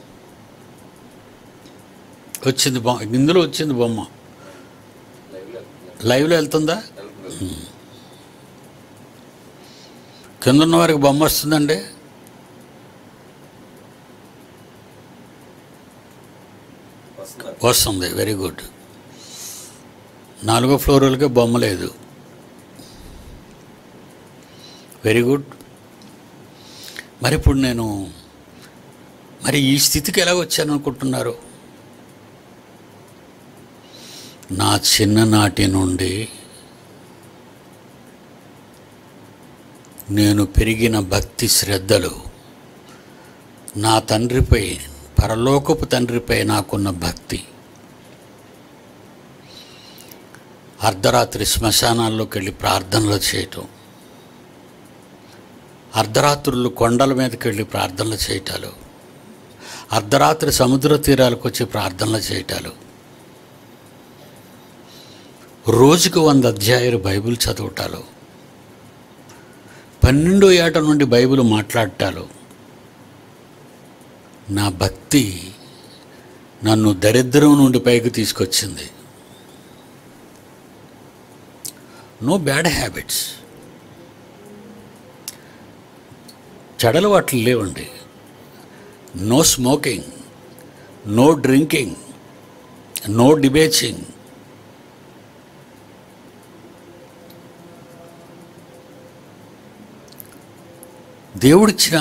వచ్చింది బొమ్మ ఇందులో వచ్చింది బొమ్మ లైవ్లో లైవ్లో వెళ్తుందా వెళ్తుంది కింద ఉన్న వారికి బొమ్మ వస్తుందండి వస్తున్నారు వస్తుంది వెరీ గుడ్ నాలుగో ఫ్లోర్లకే బొమ్మ లేదు వెరీ గుడ్ మరి ఇప్పుడు నేను మరి ఈ స్థితికి ఎలా వచ్చాను అనుకుంటున్నారు నా చిన్ననాటి నుండి నేను పెరిగిన భక్తి శ్రద్ధలు నా తండ్రిపై పరలోకపు తండ్రిపై నాకున్న భక్తి అర్ధరాత్రి శ్మశానాల్లోకి వెళ్ళి ప్రార్థనలు చేయటం అర్ధరాత్రులు కొండల మీదకి వెళ్ళి ప్రార్థనలు చేయటాలు అర్ధరాత్రి సముద్ర తీరాలకు వచ్చి ప్రార్థనలు చేయటాలు రోజుకు వంద అధ్యాయులు బైబిల్ చదవటాలు పన్నెండో ఏట నుండి బైబిల్ మాట్లాడటాలు నా భక్తి నన్ను దరిద్రం నుండి పైకి తీసుకొచ్చింది నో బ్యాడ్ హ్యాబిట్స్ చెడలు వాటికి లేవండి no smoking no drinking no debauching దేవుడిచ్చిన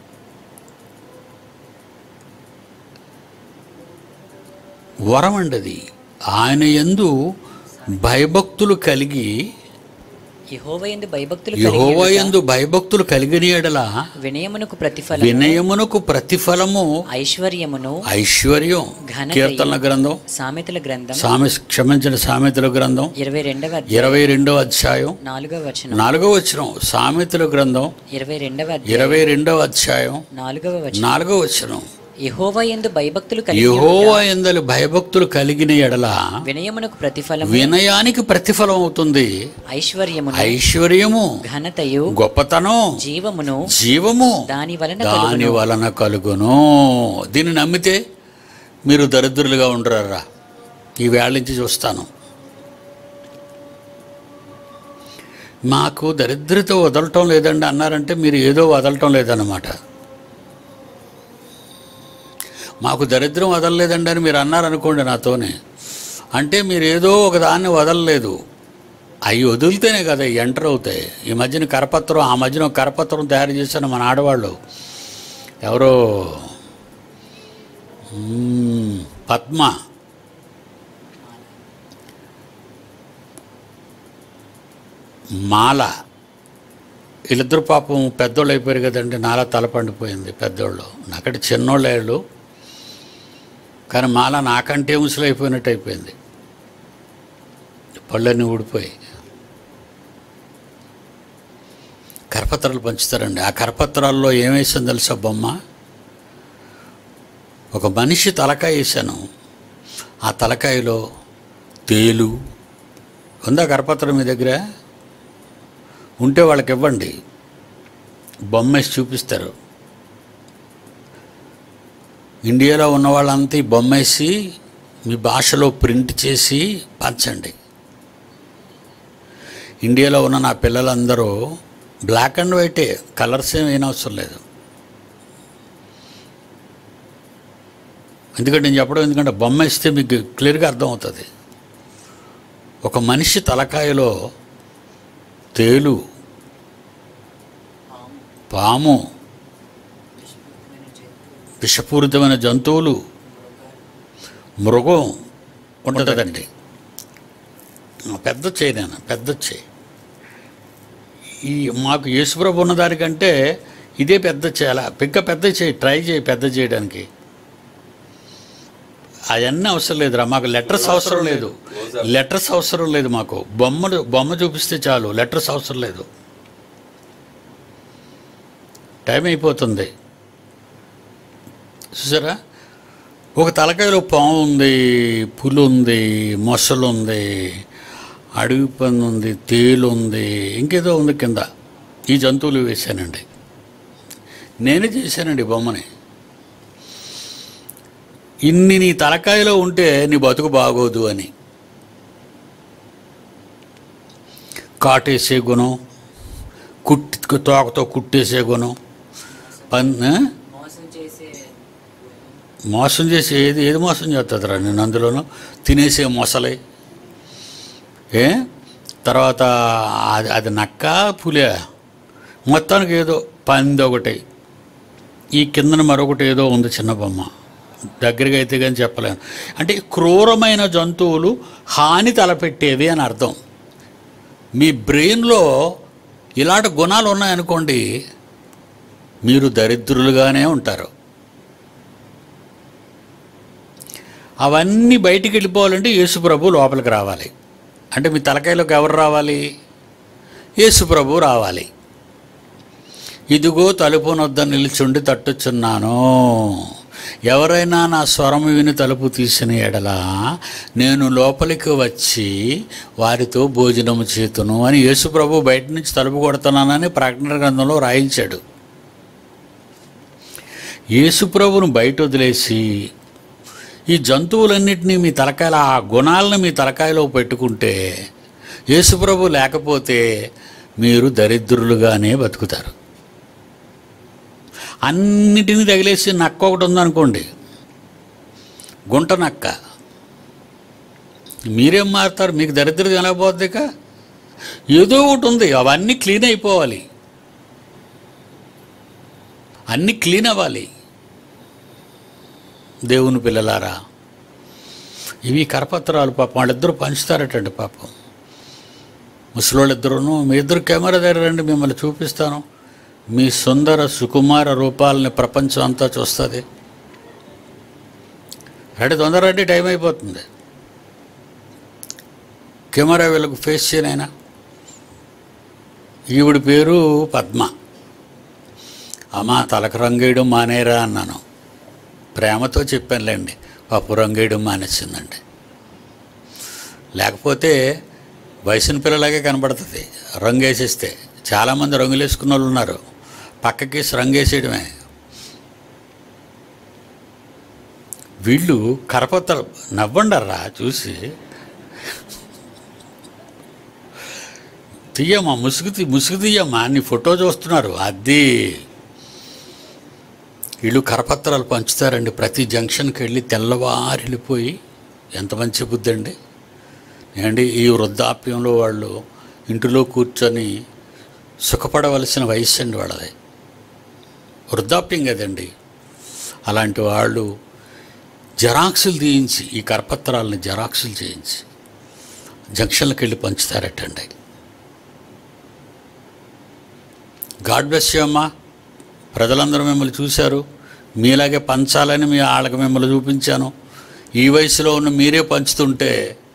వరం అండి అది ఆయన యందు భయభక్తులు కలిగి యెహోవాయందు భయభక్తులు యహోవా కలిగి యందు భయభక్తులు కలిగిన ఎడల వినయమునకు ప్రతిఫలం వినయమునకు ప్రతిఫలము ఐశ్వర్యమును ఐశ్వర్యం ఘనతయు. కీర్తనల గ్రంథం సామెతల గ్రంథం సామె క్షమించిన సామెతల గ్రంథం ఇరవై రెండవ ఇరవై రెండవ అధ్యాయం నాలుగవ వచనం నాలుగవ వచనం సామెతల గ్రంథం ఇరవై రెండవ అధ్యాయం ఇరవై రెండవ అధ్యాయం నాలుగవ వచనం నాలుగవ వచనం యెహోవా యందు భయభక్తులు కలిగి యహోవా ఎందలి భయభక్తులు కలిగిన ఎడల వినయమునకు ప్రతిఫలం వినయానికి ప్రతిఫలం అవుతుంది ఐశ్వర్యమును ఐశ్వర్యము ఘనతయు గొప్పతనం జీవమును జీవము దాని వలన దాని కలుగును వలన కలుగును దీన్ని నమ్మితే మీరు దరిద్రులుగా ఉండరారా ఈ వేళ నుంచి చూస్తాను మాకు దరిద్రత వదలటం లేదండి అన్నారంటే మీరు ఏదో వదలటం లేదన్నమాట మాకు దరిద్రం వదలలేదండి అని మీరు అన్నారనుకోండి నాతోనే అంటే మీరు ఏదో ఒక దాన్ని వదలలేదు అవి వదిలితేనే కదా ఇవి ఎంటర్ అవుతాయి ఈ మధ్యన కరపత్రం ఆ మధ్యన ఒక కరపత్రం తయారు చేశాను మన ఆడవాళ్ళు ఎవరో మ్మ్, పద్మ మాల వీళ్ళిద్దరు పాపం పెద్దోళ్ళు అయిపోయారు కదండి నాలా తల పండిపోయింది పెద్దోళ్ళు నాకంటే చిన్నోళ్ళు వాళ్ళు కానీ మాల నాకంటే ముసలైపోయినట్టు అయిపోయింది పళ్ళన్నీ ఊడిపోయి కరపత్రాలు పంచుతారండి ఆ కరపత్రాల్లో ఏమేసాను తెలుసా బొమ్మ ఒక మనిషి తలకాయ వేసాను ఆ తలకాయలో తేలు ఉందా కరపత్రం మీ దగ్గర ఉంటే వాళ్ళకి ఇవ్వండి బొమ్మ వేసి చూపిస్తారు ఇండియాలో ఉన్న వాళ్ళంతా ఈ బొమ్మ వేసి మీ భాషలో ప్రింట్ చేసి పంచండి ఇండియాలో ఉన్న నా పిల్లలందరూ బ్లాక్ అండ్ వైటే కలర్స్ ఏం అవసరం లేదు ఎందుకంటే నేను చెప్పడం ఎందుకంటే బొమ్మ ఇస్తే మీకు క్లియర్గా అర్థమవుతుంది ఒక మనిషి తలకాయలో తేలు పాము విషపూరితమైన జంతువులు మృగం ఉంటుందండి పెద్ద చేయి నేను పెద్ద చేయి ఈ మాకు యేసుప్రభు ఉన్న దానికంటే ఇదే పెద్ద చేయాల పిక్క పెద్ద చేయి ట్రై చేయి పెద్ద చేయడానికి అవన్నీ అవసరం లేదురా మాకు లెటర్స్ అవసరం లేదు లెటర్స్ అవసరం లేదు మాకు బొమ్మలు బొమ్మ చూపిస్తే చాలు లెటర్స్ అవసరం లేదు టైం అయిపోతుంది చూసారా ఒక తలకాయలో పాము ఉంది పులి ఉంది మొసలు ఉంది అడవి పంది ఉంది తేలు ఉంది ఇంకేదో ఉంది కింద ఈ జంతువులు వేశానండి నేనే చేశానండి బొమ్మని ఇన్ని నీ తలకాయలో ఉంటే నీ బతుకు బాగోదు అని కాటేసే గుణం కుట్టి తోకతో కుట్టేసే గుణం పన్ ఆ? మోసం చేసే మోసం చేసి ఏది ఏది మోసం చేస్తుందిరా నేను అందులోనూ తినేసే మొసలే ఏ తర్వాత అది అది నక్క పులే మొత్తానికి ఏదో పంది ఒకటి ఈ కిందన మరొకటి ఏదో ఉంది చిన్న బొమ్మ దగ్గరగా అయితే కానీ చెప్పలేను అంటే క్రూరమైన జంతువులు హాని తలపెట్టేవి అని అర్థం మీ బ్రెయిన్లో ఇలాంటి గుణాలు ఉన్నాయనుకోండి మీరు దరిద్రులుగానే ఉంటారు అవన్నీ బయటికి వెళ్ళిపోవాలంటే యేసుప్రభు లోపలికి రావాలి అంటే మీ తలకాయలోకి ఎవరు రావాలి యేసుప్రభు రావాలి ఇదిగో తలుపు నొద్ద నిల్చుండి తట్టుచున్నాను ఎవరైనా నా స్వరము విని తలుపు తీసిన ఎడల నేను లోపలికి వచ్చి వారితో భోజనము చేతును అని యేసుప్రభు బయట నుంచి తలుపు కొడుతున్నానని ప్రకటన గ్రంథంలో రాయించాడు యేసుప్రభును బయట వదిలేసి ఈ జంతువులన్నిటినీ మీ తలకాయల ఆ గుణాలను మీ తలకాయలో పెట్టుకుంటే యేసుప్రభు లేకపోతే మీరు దరిద్రులుగానే బతుకుతారు అన్నిటినీ తగిలేసి నక్క ఒకటి ఉందనుకోండి గుంట నక్క మీరేం మారుతారు మీకు దరిద్రత ఎలా పోద్ది ఇక ఏదో ఒకటి ఉంది అవన్నీ క్లీన్ అయిపోవాలి అన్నీ క్లీన్ అవ్వాలి దేవుని పిల్లలారా ఇవి కరపత్రాలు పాపం వాళ్ళిద్దరూ పంచుతారటండి పాపం ముసలోళ్ళిద్దరూను మీ ఇద్దరు కెమెరా దగ్గర రండి మిమ్మల్ని చూపిస్తాను మీ సుందర సుకుమార రూపాలని ప్రపంచం అంతా చూస్తుంది రెడీ తొందర రెడీ టైం అయిపోతుంది కెమెరా వీళ్ళకు ఫేస్ చేయనైనా ఈవిడి పేరు పద్మ అమ్మా తలకు రంగేయడం మానేరా అన్నాను ప్రేమతో చెప్పానులేండి పప్పు రంగేయడం మానేసిందండి లేకపోతే వయసున పిల్లలాగే కనబడుతుంది రంగు వేసేస్తే చాలామంది రంగులు వేసుకున్న వాళ్ళు ఉన్నారు పక్కకి రంగు వేసేయడమే వీళ్ళు కరపత్ర నవ్వండర్రా చూసి తీయమ్మా ముసుగు తీ ముసుగు తీయమ్మా నీ ఫోటో చూస్తున్నారు అది వీళ్ళు కరపత్రాలు పంచుతారండి ప్రతి జంక్షన్కి వెళ్ళి తెల్లవారి వెళ్ళిపోయి ఎంత మంచి బుద్ధి అండి ఏమండి ఈ వృద్ధాప్యంలో వాళ్ళు ఇంటిలో కూర్చొని సుఖపడవలసిన వయస్సు అండి వాళ్ళది వృద్ధాప్యం కదండి అలాంటి వాళ్ళు జెరాక్సులు తీయించి ఈ కరపత్రాలని జెరాక్సులు చేయించి జంక్షన్లకు వెళ్ళి పంచుతారటండి గాడ్ బ్లెస్ యూ అమ్మా ప్రజలందరూ మిమ్మల్ని చూశారు మీలాగే పంచాలని మీ వాళ్ళకి మిమ్మల్ని చూపించాను ఈ వయసులో ఉన్న మీరే పంచుతుంటే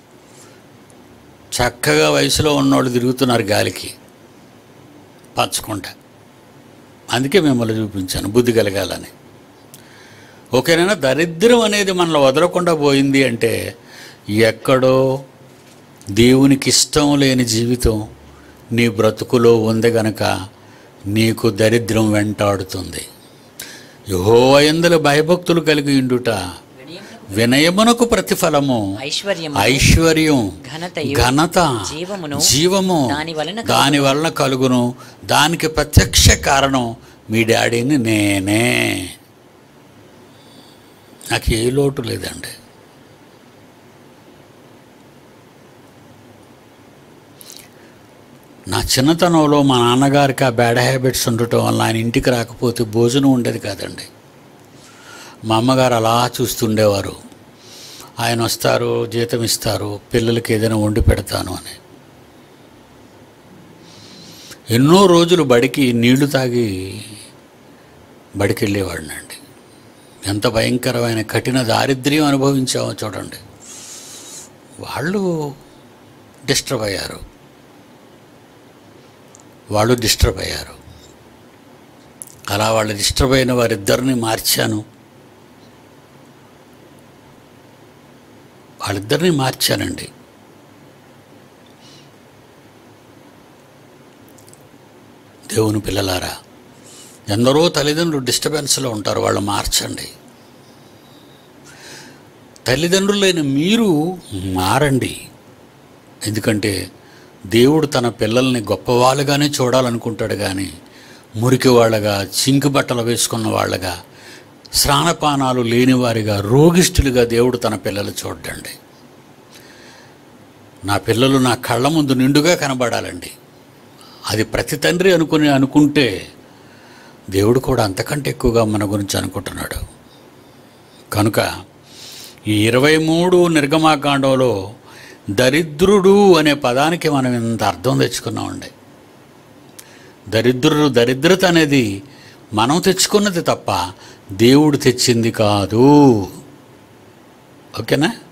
చక్కగా వయసులో ఉన్నవాళ్ళు తిరుగుతున్నారు గాలికి పంచకుండా అందుకే మిమ్మల్ని చూపించాను బుద్ధి కలగాలని ఓకేనా దరిద్రం అనేది మనలో వదలకుండా పోయింది అంటే ఎక్కడో దేవునికి ఇష్టం లేని జీవితం నీ బ్రతుకులో ఉంది గనక నీకు దరిద్రం వెంటాడుతుంది యహోవయందుల భయభక్తులు కలిగి ఉండుట వినయమునకు ప్రతిఫలము ఐశ్వర్యం ఐశ్వర్యం ఘనతయు, ఘనత జీవమును, జీవము దాని వలన దాని వలన కలుగును దానికి ప్రత్యక్ష కారణం మీ డాడీని నేనే నాకు ఏ లోటు లేదండి నా చిన్నతనంలో మా నాన్నగారికి ఆ బ్యాడ్ హ్యాబిట్స్ ఉండటం వల్ల ఆయన ఇంటికి రాకపోతే భోజనం ఉండేది కాదండి మా అమ్మగారు అలా చూస్తుండేవారు ఆయన వస్తారు జీతం ఇస్తారు పిల్లలకి ఏదైనా వండి పెడతాను అని ఎన్నో రోజులు బడికి నీళ్లు తాగి బడికి వెళ్ళేవాడినండి ఎంత భయంకరమైన కఠిన దారిద్ర్యం అనుభవించామో చూడండి వాళ్ళు డిస్టర్బ్ అయ్యారు వాళ్ళు డిస్టర్బ్ అయ్యారు అలా వాళ్ళు డిస్టర్బ్ అయిన వారిద్దరిని మార్చాను వాళ్ళిద్దరిని మార్చానండి దేవుని పిల్లలారా ఎందరో తల్లిదండ్రులు డిస్టర్బెన్స్లో ఉంటారు వాళ్ళు మార్చండి తల్లిదండ్రులైన మీరు మారండి ఎందుకంటే దేవుడు తన పిల్లల్ని గొప్పవాళ్ళుగానే చూడాలనుకుంటాడు కానీ మురికి వాళ్ళగా చింకు బట్టలు వేసుకున్న వాళ్ళగా స్నానపానాలు లేనివారిగా రోగిష్ఠులుగా దేవుడు తన పిల్లలు చూడండి నా పిల్లలు నా కళ్ళ ముందు నిండుగా కనబడాలండి అది ప్రతి తండ్రి అనుకుని అనుకుంటే దేవుడు కూడా అంతకంటే ఎక్కువగా మన గురించి అనుకుంటున్నాడు కనుక ఈ ఇరవై మూడు నిర్గమాకాండంలో దరిద్రుడు అనే పదానికి మనం ఇంత అర్థం తెచ్చుకున్నామండి దరిద్రుడు దరిద్రత అనేది మనం తెచ్చుకున్నది తప్ప దేవుడు తెచ్చింది కాదు ఓకేనా